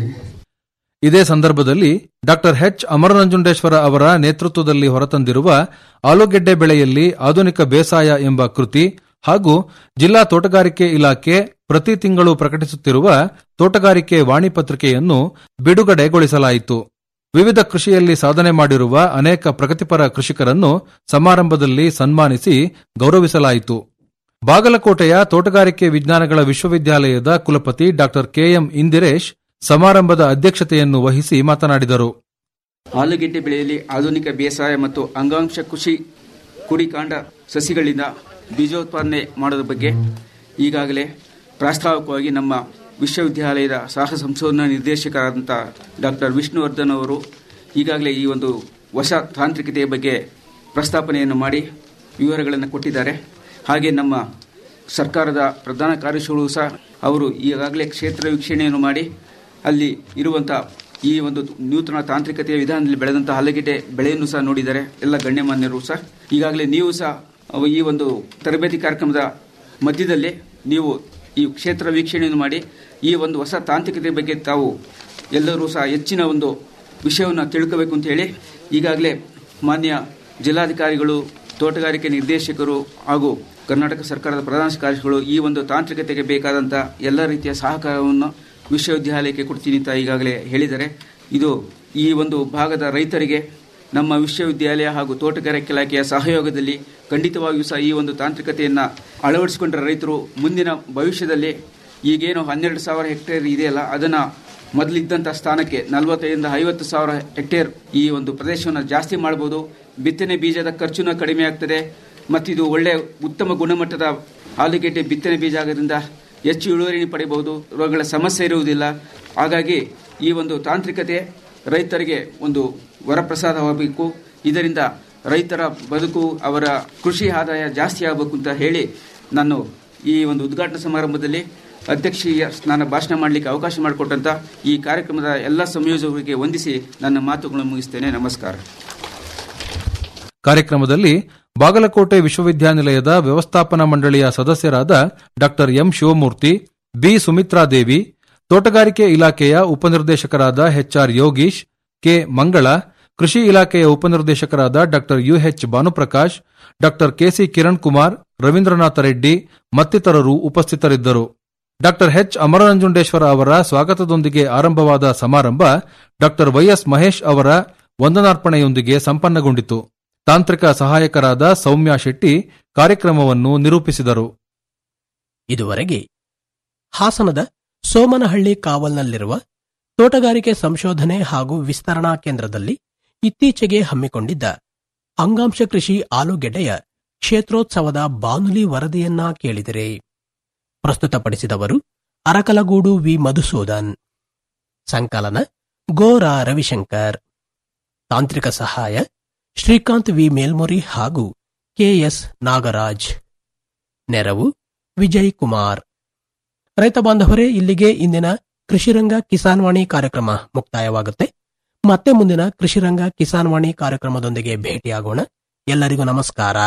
ಇದೇ ಸಂದರ್ಭದಲ್ಲಿ ಡಾಕ್ಟರ್ ಎಚ್ ಅಮರನಂಜುಂಡೇಶ್ವರ ಅವರ ನೇತೃತ್ವದಲ್ಲಿ ಹೊರತಂದಿರುವ ಆಲೂಗೆಡ್ಡೆ ಬೆಳೆಯಲ್ಲಿ ಆಧುನಿಕ ಬೇಸಾಯ ಎಂಬ ಕೃತಿ ಹಾಗೂ ಜಿಲ್ಲಾ ತೋಟಗಾರಿಕೆ ಇಲಾಖೆ ಪ್ರತಿ ತಿಂಗಳು ಪ್ರಕಟಿಸುತ್ತಿರುವ ತೋಟಗಾರಿಕೆ ವಾಣಿ ಪತ್ರಿಕೆಯನ್ನು ಬಿಡುಗಡೆಗೊಳಿಸಲಾಯಿತು ವಿವಿಧ ಕೃಷಿಯಲ್ಲಿ ಸಾಧನೆ ಮಾಡಿರುವ ಅನೇಕ ಪ್ರಗತಿಪರ ಕೃಷಿಕರನ್ನು ಸಮಾರಂಭದಲ್ಲಿ ಸನ್ಮಾನಿಸಿ ಗೌರವಿಸಲಾಯಿತು ಬಾಗಲಕೋಟೆಯ ತೋಟಗಾರಿಕೆ ವಿಜ್ಞಾನಗಳ ವಿಶ್ವವಿದ್ಯಾಲಯದ ಕುಲಪತಿ ಡಾಕ್ಟರ್ ಕೆಎಂ ಇಂದಿರೇಶ್ ಸಮಾರಂಭದ ಅಧ್ಯಕ್ಷತೆಯನ್ನು ವಹಿಸಿ ಮಾತನಾಡಿದರು ಆಲೂಗೆಡ್ಡೆ ಬೆಳೆಯಲ್ಲಿ ಆಧುನಿಕ ಬೇಸಾಯ ಮತ್ತು ಅಂಗಾಂಶ ಕೃಷಿ ಕುಡಿಕಾಂಡ ಸಸಿಗಳಿಂದ ಬೀಜೋತ್ಪಾದನೆ ಮಾಡೋದ್ರ ಬಗ್ಗೆ ಈಗಾಗಲೇ ಪ್ರಾಸ್ತಾವಿಕವಾಗಿ ನಮ್ಮ ವಿಶ್ವವಿದ್ಯಾಲಯದ ಸಹ ಸಂಶೋಧನಾ ನಿರ್ದೇಶಕರಾದಂಥ ಡಾಕ್ಟರ್ ವಿಷ್ಣುವರ್ಧನ್ ಅವರು ಈಗಾಗಲೇ ಈ ಒಂದು ಹೊಸ ತಾಂತ್ರಿಕತೆಯ ಬಗ್ಗೆ ಪ್ರಸ್ತಾಪನೆಯನ್ನು ಮಾಡಿ ವಿವರಗಳನ್ನು ಕೊಟ್ಟಿದ್ದಾರೆ ಹಾಗೆ ನಮ್ಮ ಸರ್ಕಾರದ ಪ್ರಧಾನ ಕಾರ್ಯದರ್ಶಿಗಳು ಸಹ ಅವರು ಈಗಾಗಲೇ ಕ್ಷೇತ್ರ ವೀಕ್ಷಣೆಯನ್ನು ಮಾಡಿ ಅಲ್ಲಿ ಇರುವಂಥ ಈ ಒಂದು ನೂತನ ತಾಂತ್ರಿಕತೆಯ ವಿಧಾನದಲ್ಲಿ ಬೆಳೆದಂತಹ ಆಲೂಗೆಡ್ಡೆ ಬೆಳೆಯನ್ನು ಸಹ ನೋಡಿದ್ದಾರೆ ಎಲ್ಲ ಗಣ್ಯಮಾನ್ಯರು ಸಹ ಈಗಾಗಲೇ ನೀವು ಸಹ ಅವು ಈ ಒಂದು ತರಬೇತಿ ಕಾರ್ಯಕ್ರಮದ ಮಧ್ಯದಲ್ಲಿ ನೀವು ಈ ಕ್ಷೇತ್ರ ವೀಕ್ಷಣೆಯನ್ನು ಮಾಡಿ ಈ ಒಂದು ಹೊಸ ತಾಂತ್ರಿಕತೆ ಬಗ್ಗೆ ತಾವು ಎಲ್ಲರೂ ಸಹ ಹೆಚ್ಚಿನ ಒಂದು ವಿಷಯವನ್ನು ತಿಳ್ಕೋಬೇಕು ಅಂತ ಹೇಳಿ ಈಗಾಗಲೇ ಮಾನ್ಯ ಜಿಲ್ಲಾಧಿಕಾರಿಗಳು ತೋಟಗಾರಿಕೆ ನಿರ್ದೇಶಕರು ಹಾಗೂ ಕರ್ನಾಟಕ ಸರ್ಕಾರದ ಪ್ರಧಾನ ಕಾರ್ಯದರ್ಶಿಗಳು ಈ ಒಂದು ತಾಂತ್ರಿಕತೆಗೆ ಬೇಕಾದಂಥ ಎಲ್ಲ ರೀತಿಯ ಸಹಕಾರವನ್ನು ವಿಶ್ವವಿದ್ಯಾಲಯಕ್ಕೆ ಕೊಡ್ತೀನಿ ಅಂತ ಈಗಾಗಲೇ ಹೇಳಿದ್ದಾರೆ ಇದು ಈ ಒಂದು ಭಾಗದ ರೈತರಿಗೆ ನಮ್ಮ ವಿಶ್ವವಿದ್ಯಾಲಯ ಹಾಗೂ ತೋಟಗಾರಿಕೆ ಇಲಾಖೆಯ ಸಹಯೋಗದಲ್ಲಿ ಖಂಡಿತವಾಗಿಯೂ ಸಹ ಈ ಒಂದು ತಾಂತ್ರಿಕತೆಯನ್ನು ಅಳವಡಿಸಿಕೊಂಡ್ರ ರೈತರು ಮುಂದಿನ ಭವಿಷ್ಯದಲ್ಲಿ ಈಗೇನು ಹನ್ನೆರಡು ಸಾವಿರ ಹೆಕ್ಟೇರ್ ಇದೆಯಲ್ಲ ಅದನ್ನು ಮೊದಲಿದ್ದಂಥ ಸ್ಥಾನಕ್ಕೆ ನಲವತ್ತೈದರಿಂದ ಐವತ್ತು ಸಾವಿರ ಹೆಕ್ಟೇರ್ ಈ ಒಂದು ಪ್ರದೇಶವನ್ನು ಜಾಸ್ತಿ ಮಾಡಬಹುದು ಬಿತ್ತನೆ ಬೀಜದ ಖರ್ಚುನ ಕಡಿಮೆ ಆಗ್ತದೆ ಮತ್ತಿದು ಒಳ್ಳೆ ಉತ್ತಮ ಗುಣಮಟ್ಟದ ಆಲೂಗೆಡ್ಡೆ ಬಿತ್ತನೆ ಬೀಜ ಆಗೋದ್ರಿಂದ ಹೆಚ್ಚು ಇಳುವರಿ ಪಡೆಯಬಹುದು ರೋಗಗಳ ಸಮಸ್ಯೆ ಇರುವುದಿಲ್ಲ ಹಾಗಾಗಿ ಈ ಒಂದು ತಾಂತ್ರಿಕತೆ ರೈತರಿಗೆ ಒಂದು ವರಪ್ರಸಾದವಾಗಬೇಕು ಇದರಿಂದ ರೈತರ ಬದುಕು ಅವರ ಕೃಷಿ ಆದಾಯ ಜಾಸ್ತಿ ಆಗಬೇಕು ಅಂತ ಹೇಳಿ ನಾನು ಈ ಒಂದು ಉದ್ಘಾಟನಾ ಸಮಾರಂಭದಲ್ಲಿ ಅಧ್ಯಕ್ಷೀಯ ನಾನು ಭಾಷಣ ಮಾಡಲಿಕ್ಕೆ ಅವಕಾಶ ಮಾಡಿಕೊಟ್ಟಂತ ಈ ಕಾರ್ಯಕ್ರಮದ ಎಲ್ಲ ಸಂಯೋಜಕರಿಗೆ ವಂದಿಸಿ ನನ್ನ ಮಾತುಗಳನ್ನು ಮುಗಿಸ್ತೇನೆ ನಮಸ್ಕಾರ ಕಾರ್ಯಕ್ರಮದಲ್ಲಿ ಬಾಗಲಕೋಟೆ ವಿಶ್ವವಿದ್ಯಾನಿಲಯದ ವ್ಯವಸ್ಥಾಪನಾ ಮಂಡಳಿಯ ಸದಸ್ಯರಾದ doctor M Shivamurthy B Sumitradevi ತೋಟಗಾರಿಕೆ ಇಲಾಖೆಯ ಉಪನಿರ್ದೇಶಕರಾದ ಎಚ್ಆರ್ ಯೋಗೀಶ್ ಕೆ ಮಂಗಳ ಕೃಷಿ ಇಲಾಖೆಯ ಉಪನಿರ್ದೇಶಕರಾದ doctor U H Bhanuprakash doctor K C Kiran Kumar Ravindranath Reddy ಮತ್ತಿತರರು ಉಪಸ್ಥಿತರಿದ್ದರು ಡಾಕ್ಟರ್ ಎಚ್ ಅಮರನಂಜುಂಡೇಶ್ವರ ಅವರ ಸ್ವಾಗತದೊಂದಿಗೆ ಆರಂಭವಾದ ಸಮಾರಂಭ ಡಾಕ್ಟರ್ ವೈಎಸ್ ಮಹೇಶ್ ಅವರ ವಂದನಾರ್ಪಣೆಯೊಂದಿಗೆ ಸಂಪನ್ನಗೊಂಡಿತು ತಾಂತ್ರಿಕ ಸಹಾಯಕರಾದ ಸೌಮ್ಯ ಶೆಟ್ಟಿ ಕಾರ್ಯಕ್ರಮವನ್ನು ನಿರೂಪಿಸಿದರು ಇದುವರೆಗೆ ಹಾಸನದ ಸೋಮನಹಳ್ಳಿ ಕಾವಲ್ನಲ್ಲಿರುವ ತೋಟಗಾರಿಕೆ ಸಂಶೋಧನೆ ಹಾಗೂ ವಿಸ್ತರಣಾ ಕೇಂದ್ರದಲ್ಲಿ ಇತ್ತೀಚೆಗೆ ಹಮ್ಮಿಕೊಂಡಿದ್ದ ಅಂಗಾಂಶ ಕೃಷಿ ಆಲೂಗೆಡ್ಡೆಯ ಕ್ಷೇತ್ರೋತ್ಸವದ ಬಾನುಲಿ ವರದಿಯನ್ನ ಕೇಳಿದಿರಿ ಪ್ರಸ್ತುತಪಡಿಸಿದವರು ಅರಕಲಗೂಡು ವಿ ಮಧುಸೂದನ್ ಸಂಕಲನ ಗೋರಾ ರವಿಶಂಕರ್ ತಾಂತ್ರಿಕ ಸಹಾಯ ಶ್ರೀಕಾಂತ್ ವಿ ಮೇಲ್ಮೊರಿ ಹಾಗೂ ಕೆಎಸ್ ನಾಗರಾಜ್ ನೆರವು ವಿಜಯ್ ಕುಮಾರ್ ರೈತ ಬಾಂಧವರೇ ಇಲ್ಲಿಗೆ ಇಂದಿನ ಕೃಷಿರಂಗ ಕಿಸಾನ್ವಾಣಿ ಕಾರ್ಯಕ್ರಮ ಮುಕ್ತಾಯವಾಗುತ್ತೆ ಮತ್ತೆ ಮುಂದಿನ ಕೃಷಿರಂಗ ಕಿಸಾನ್ ವಾಣಿ ಕಾರ್ಯಕ್ರಮದೊಂದಿಗೆ ಭೇಟಿಯಾಗೋಣ ಎಲ್ಲರಿಗೂ ನಮಸ್ಕಾರ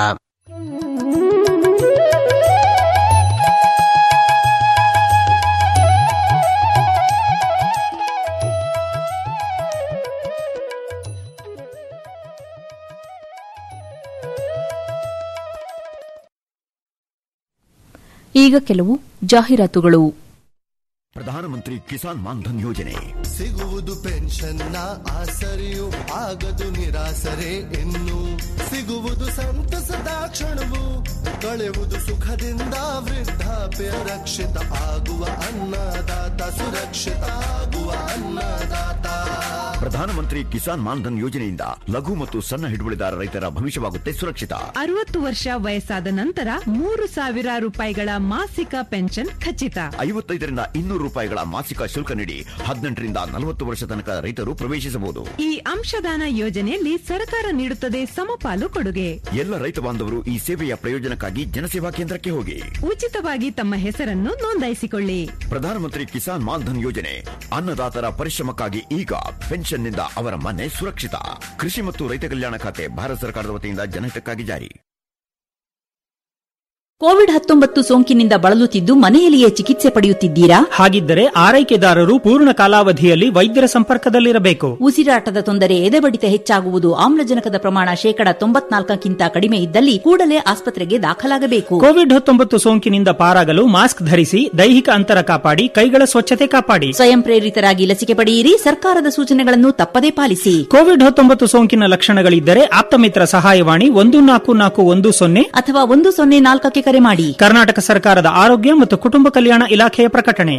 ಈಗ ಕೆಲವು ಜಾಹೀರಾತುಗಳು ಪ್ರಧಾನಮಂತ್ರಿ ಕಿಸಾನ್ ಮಾನ್ಧನ್ ಯೋಜನೆ ಸಿಗುವುದು ಪೆನ್ಷನ್ನ ಆಸರೆಯು ಆಗದು ನಿರಾಸರೆ ಇನ್ನು ಸಿಗುವುದು ಸಂತಸದ ಕ್ಷಣವು ಕಳೆಯುವುದು ಸುಖದಿಂದ ವೃದ್ಧಾಪ್ಯ ರಕ್ಷಿತ ಆಗುವ ಅನ್ನದಾತ ಸುರಕ್ಷಿತ ಆಗುವ ಅನ್ನದಾತ ಪ್ರಧಾನಮಂತ್ರಿ ಕಿಸಾನ್ ಮಾನ್ಧನ್ ಯೋಜನೆಯಿಂದ ಲಘು ಮತ್ತು ಸಣ್ಣ ಹಿಡುವಳಿದಾರ ರೈತರ ಭವಿಷ್ಯವಾಗುತ್ತೆ ಸುರಕ್ಷಿತ ಅರವತ್ತು ವರ್ಷ ವಯಸ್ಸಾದ ನಂತರ ಮೂರು ಸಾವಿರ ರೂಪಾಯಿಗಳ ಮಾಸಿಕ ಪೆನ್ಷನ್ ಖಚಿತ ಐವತ್ತೈದರಿಂದ ಇನ್ನೂರು ರೂಪಾಯಿಗಳ ಮಾಸಿಕ ಶುಲ್ಕ ನೀಡಿ ಹದಿನೆಂಟರಿಂದ ನಲವತ್ತು ವರ್ಷ ತನಕ ರೈತರು ಪ್ರವೇಶಿಸಬಹುದು ಈ ಅಂಶದಾನ ಯೋಜನೆಯಲ್ಲಿ ಸರ್ಕಾರ ನೀಡುತ್ತದೆ ಸಮಪಾಲು ಕೊಡುಗೆ ಎಲ್ಲ ರೈತ ಬಾಂಧವರು ಈ ಸೇವೆಯ ಪ್ರಯೋಜನಕ್ಕಾಗಿ ಜನಸೇವಾ ಕೇಂದ್ರಕ್ಕೆ ಹೋಗಿ ಉಚಿತವಾಗಿ ತಮ್ಮ ಹೆಸರನ್ನು ನೋಂದಾಯಿಸಿಕೊಳ್ಳಿ ಪ್ರಧಾನಮಂತ್ರಿ ಕಿಸಾನ್ ಮಾನ್ಧನ್ ಯೋಜನೆ ಅನ್ನದಾತರ ಪರಿಶ್ರಮಕ್ಕಾಗಿ ಈಗ ಪೆನ್ಷನ್ನಿಂದ ಅವರ ಮನೆ ಸುರಕ್ಷಿತ ಕೃಷಿ ಮತ್ತು ರೈತ ಕಲ್ಯಾಣ ಖಾತೆ ಭಾರತ ಸರ್ಕಾರದ ವತಿಯಿಂದ ಜನಹಿತಕ್ಕಾಗಿ ಜಾರಿ ಕೋವಿಡ್ ಹತ್ತೊಂಬತ್ತು ಸೋಂಕಿನಿಂದ ಬಳಲುತ್ತಿದ್ದು ಮನೆಯಲ್ಲಿಯೇ ಚಿಕಿತ್ಸೆ ಪಡೆಯುತ್ತಿದ್ದೀರಾ ಹಾಗಿದ್ದರೆ ಆರೈಕೆದಾರರು ಪೂರ್ಣ ಕಾಲಾವಧಿಯಲ್ಲಿ ವೈದ್ಯರ ಸಂಪರ್ಕದಲ್ಲಿರಬೇಕು ಉಸಿರಾಟದ ತೊಂದರೆ ಎದೆಬಡಿತ ಹೆಚ್ಚಾಗುವುದು ಆಮ್ಲಜನಕದ ಪ್ರಮಾಣ ಶೇಕಡ ತೊಂಬತ್ನಾಲ್ಕಕ್ಕಿಂತ ಕಡಿಮೆ ಇದ್ದಲ್ಲಿ ಕೂಡಲೇ ಆಸ್ಪತ್ರೆಗೆ ದಾಖಲಾಗಬೇಕು ಕೋವಿಡ್ ಹತ್ತೊಂಬತ್ತು ಸೋಂಕಿನಿಂದ ಪಾರಾಗಲು ಮಾಸ್ಕ್ ಧರಿಸಿ ದೈಹಿಕ ಅಂತರ ಕಾಪಾಡಿ ಕೈಗಳ ಸ್ವಚ್ಛತೆ ಕಾಪಾಡಿ ಸ್ವಯಂ ಪ್ರೇರಿತರಾಗಿ ಲಸಿಕೆ ಪಡೆಯಿರಿ ಸರ್ಕಾರದ ಸೂಚನೆಗಳನ್ನು ತಪ್ಪದೇ ಪಾಲಿಸಿ ಕೋವಿಡ್ ಹತ್ತೊಂಬತ್ತು ಸೋಂಕಿನ ಲಕ್ಷಣಗಳಿದ್ದರೆ ಆಪ್ತಮಿತ್ರ ಸಹಾಯವಾಣಿ ಒಂದು ನಾಲ್ಕು ನಾಲ್ಕು ಒಂದು ಸೊನ್ನೆ ಅಥವಾ ಒಂದು ಸೊನ್ನೆ ನಾಲ್ಕಕ್ಕೆ ಕರೆ ಮಾಡಿ ಕರ್ನಾಟಕ ಸರ್ಕಾರದ ಆರೋಗ್ಯ ಮತ್ತು ಕುಟುಂಬ ಕಲ್ಯಾಣ ಇಲಾಖೆಯ ಪ್ರಕಟಣೆ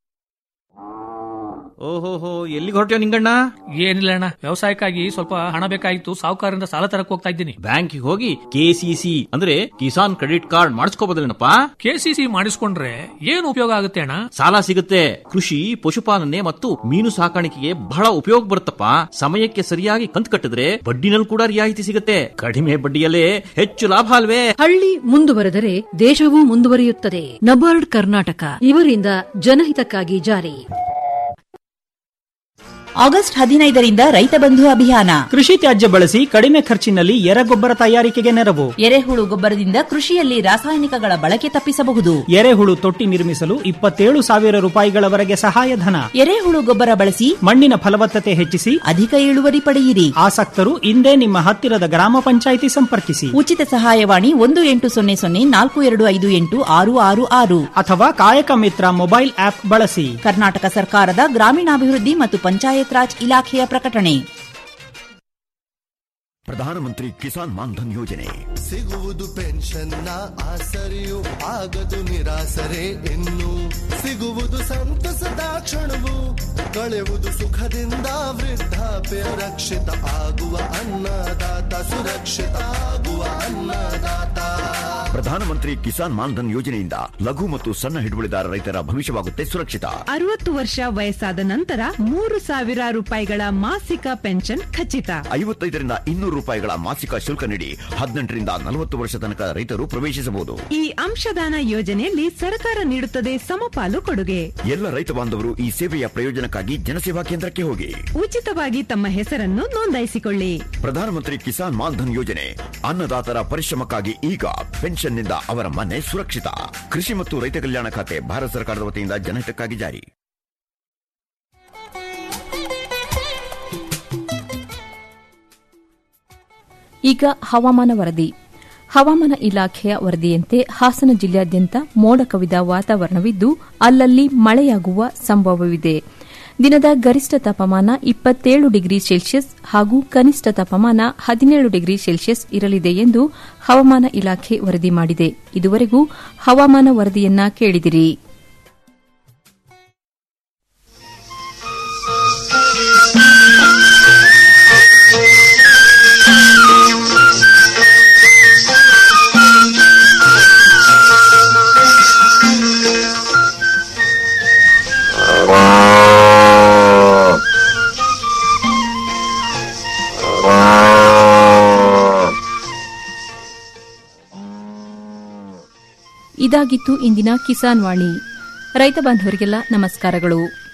ಓಹೋಹೋ ಎಲ್ಲಿಗೆ ಹೊರಟ್ಯೋ ನಿಂಗಣ್ಣ ಏನಿಲ್ಲ ಅಣ್ಣ ವ್ಯವಸಾಯಕ್ಕಾಗಿ ಸ್ವಲ್ಪ ಹಣ ಬೇಕಾಗಿತ್ತು ಸಾಹುಕಾರರಿಂದ ಸಾಲ ತರಕ್ ಹೋಗ್ತಾ ಇದ್ದೀನಿ ಬ್ಯಾಂಕಿಗೆ ಹೋಗಿ ಕೆಸಿಸಿ ಅಂದ್ರೆ ಕಿಸಾನ್ ಕ್ರೆಡಿಟ್ ಕಾರ್ಡ್ ಮಾಡಿಸ್ಕೋಬೋದಲ್ಲೇನಪ್ಪ ಕೆಸಿಸಿ ಮಾಡಿಸ್ಕೊಂಡ್ರೆ ಏನು ಉಪಯೋಗ ಆಗುತ್ತೆ ಅಣ್ಣ ಸಾಲ ಸಿಗುತ್ತೆ ಕೃಷಿ ಪಶುಪಾಲನೆ ಮತ್ತು ಮೀನು ಸಾಕಾಣಿಕೆಗೆ ಬಹಳ ಉಪಯೋಗ ಬರುತ್ತಪ್ಪ ಸಮಯಕ್ಕೆ ಸರಿಯಾಗಿ ಕಂತು ಕಟ್ಟಿದ್ರೆ ಬಡ್ಡಿನಲ್ಲಿ ಕೂಡ ರಿಯಾಯಿತಿ ಸಿಗುತ್ತೆ ಕಡಿಮೆ ಬಡ್ಡಿಯಲ್ಲೇ ಹೆಚ್ಚು ಲಾಭ ಅಲ್ವೇ ಹಳ್ಳಿ ಮುಂದುವರೆದರೆ ದೇಶವೂ ಮುಂದುವರಿಯುತ್ತದೆ ನಬಾರ್ಡ್ ಕರ್ನಾಟಕ ಇವರಿಂದ ಜನಹಿತಕ್ಕಾಗಿ ಜಾರಿ ಆಗಸ್ಟ್ ಹದಿನೈದರಿಂದ ರೈತ ಬಂಧು ಅಭಿಯಾನ ಕೃಷಿ ತ್ಯಾಜ್ಯ ಬಳಸಿ ಕಡಿಮೆ ಖರ್ಚಿನಲ್ಲಿ ಎರೆಗೊಬ್ಬರ ತಯಾರಿಕೆಗೆ ನೆರವು ಎರೆಹುಳು ಗೊಬ್ಬರದಿಂದ ಕೃಷಿಯಲ್ಲಿ ರಾಸಾಯನಿಕಗಳ ಬಳಕೆ ತಪ್ಪಿಸಬಹುದು ಎರೆಹುಳು ತೊಟ್ಟಿ ನಿರ್ಮಿಸಲು ಇಪ್ಪತ್ತೇಳು ಸಾವಿರ ರೂಪಾಯಿಗಳವರೆಗೆ ಸಹಾಯಧನ ಎರೆಹುಳು ಗೊಬ್ಬರ ಬಳಸಿ ಮಣ್ಣಿನ ಫಲವತ್ತತೆ ಹೆಚ್ಚಿಸಿ ಅಧಿಕ ಇಳುವರಿ ಪಡೆಯಿರಿ ಆಸಕ್ತರು ಇಂದೇ ನಿಮ್ಮ ಹತ್ತಿರದ ಗ್ರಾಮ ಪಂಚಾಯಿತಿ ಸಂಪರ್ಕಿಸಿ ಉಚಿತ ಸಹಾಯವಾಣಿ ಒಂದು ಎಂಟು ಸೊನ್ನೆ ಸೊನ್ನೆ ನಾಲ್ಕು ಎರಡು ಐದು ಎಂಟು ಆರು ಆರು ಆರು ಅಥವಾ ಕಾಯಕ ಮಿತ್ರ ಮೊಬೈಲ್ ಆಪ್ ಬಳಸಿ ಕರ್ನಾಟಕ ಸರ್ಕಾರದ ಗ್ರಾಮೀಣಾಭಿವೃದ್ಧಿ ಮತ್ತು ಪಂಚಾಯತ್ ರಾಜ್ ಇಲಾಖೆಯ ಪ್ರಕಟಣೆ ಪ್ರಧಾನಮಂತ್ರಿ ಕಿಸಾನ್ ಮಾನ್ಧನ್ ಯೋಜನೆ ಸಿಗುವುದು ಪೆನ್ಷನ್ನ ಆಸರೆಯು ಆಗದು ನಿರಾಸರೆ ಇನ್ನು ಸಿಗುವುದು ಸಂತಸದ ಕ್ಷಣವು ಕಳೆಯುವುದು ಸುಖದಿಂದ ವೃದ್ಧಾಪ್ಯ ರಕ್ಷಿತ ಆಗುವ ಅನ್ನದಾತ ಸುರಕ್ಷಿತ ಆಗುವ ಅನ್ನದಾತ ಪ್ರಧಾನಮಂತ್ರಿ ಕಿಸಾನ್ ಮಾನ್ಧನ್ ಯೋಜನೆಯಿಂದ ಲಘು ಮತ್ತು ಸಣ್ಣ ಹಿಡುವಳಿದಾರ ರೈತರ ಭವಿಷ್ಯವಾಗುತ್ತೆ ಸುರಕ್ಷಿತ ಅರವತ್ತು ವರ್ಷ ವಯಸ್ಸಾದ ನಂತರ ಮೂರು ಸಾವಿರ ರೂಪಾಯಿಗಳ ಮಾಸಿಕ ಪೆನ್ಷನ್ ಖಚಿತ ಐವತ್ತೈದರಿಂದ ಇನ್ನೂರು ರೂಪಾಯಿಗಳ ಮಾಸಿಕ ಶುಲ್ಕ ನೀಡಿ ಹದಿನೆಂಟರಿಂದ ನಲವತ್ತು ವರ್ಷ ತನಕ ರೈತರು ಪ್ರವೇಶಿಸಬಹುದು ಈ ಅಂಶದಾನ ಯೋಜನೆಯಲ್ಲಿ ಸರ್ಕಾರ ನೀಡುತ್ತದೆ ಸಮಪಾಲು ಕೊಡುಗೆ ಎಲ್ಲ ರೈತ ಬಾಂಧವರು ಈ ಸೇವೆಯ ಪ್ರಯೋಜನಕ್ಕಾಗಿ ಜನಸೇವಾ ಕೇಂದ್ರಕ್ಕೆ ಹೋಗಿ ಉಚಿತವಾಗಿ ತಮ್ಮ ಹೆಸರನ್ನು ನೋಂದಾಯಿಸಿಕೊಳ್ಳಿ ಪ್ರಧಾನಮಂತ್ರಿ ಕಿಸಾನ್ ಮಾನ್ಧನ್ ಯೋಜನೆ ಅನ್ನದಾತರ ಪರಿಶ್ರಮಕ್ಕಾಗಿ ಈಗ ಪೆನ್ಷನ್ನಿಂದ ಅವರ ಮನೆ ಸುರಕ್ಷಿತ ಕೃಷಿ ಮತ್ತು ರೈತ ಕಲ್ಯಾಣ ಖಾತೆ ಭಾರತ ಸರ್ಕಾರದ ವತಿಯಿಂದ ಜನಹಿತಕ್ಕಾಗಿ ಜಾರಿ ಈಗ ಹವಾಮಾನ ವರದಿ ಹವಾಮಾನ ಇಲಾಖೆಯ ವರದಿಯಂತೆ ಹಾಸನ ಜಿಲ್ಲೆಯಾದ್ಯಂತ ಮೋಡ ಕವಿದ ವಾತಾವರಣವಿದ್ದು ಅಲ್ಲಲ್ಲಿ ಮಳೆಯಾಗುವ ಸಂಭವವಿದೆ ದಿನದ ಗರಿಷ್ಠ ತಾಪಮಾನ ಇಪ್ಪತ್ತೇಳು ಡಿಗ್ರಿ ಸೆಲ್ಸಿಯಸ್ ಹಾಗೂ ಕನಿಷ್ಠ ತಾಪಮಾನ ಹದಿನೇಳು ಡಿಗ್ರಿ ಸೆಲ್ಸಿಯಸ್ ಇರಲಿದೆ ಎಂದು ಹವಾಮಾನ ಇಲಾಖೆ ವರದಿ ಮಾಡಿದೆ ಇದುವರೆಗೂ ಹವಾಮಾನ ವರದಿಯನ್ನ ಕೇಳಿದಿರಿ ಇದಾಗಿತ್ತು ಇಂದಿನ ಕಿಸಾನ್ ವಾಣಿ ರೈತ ಬಾಂಧವರಿಗೆಲ್ಲ ನಮಸ್ಕಾರಗಳು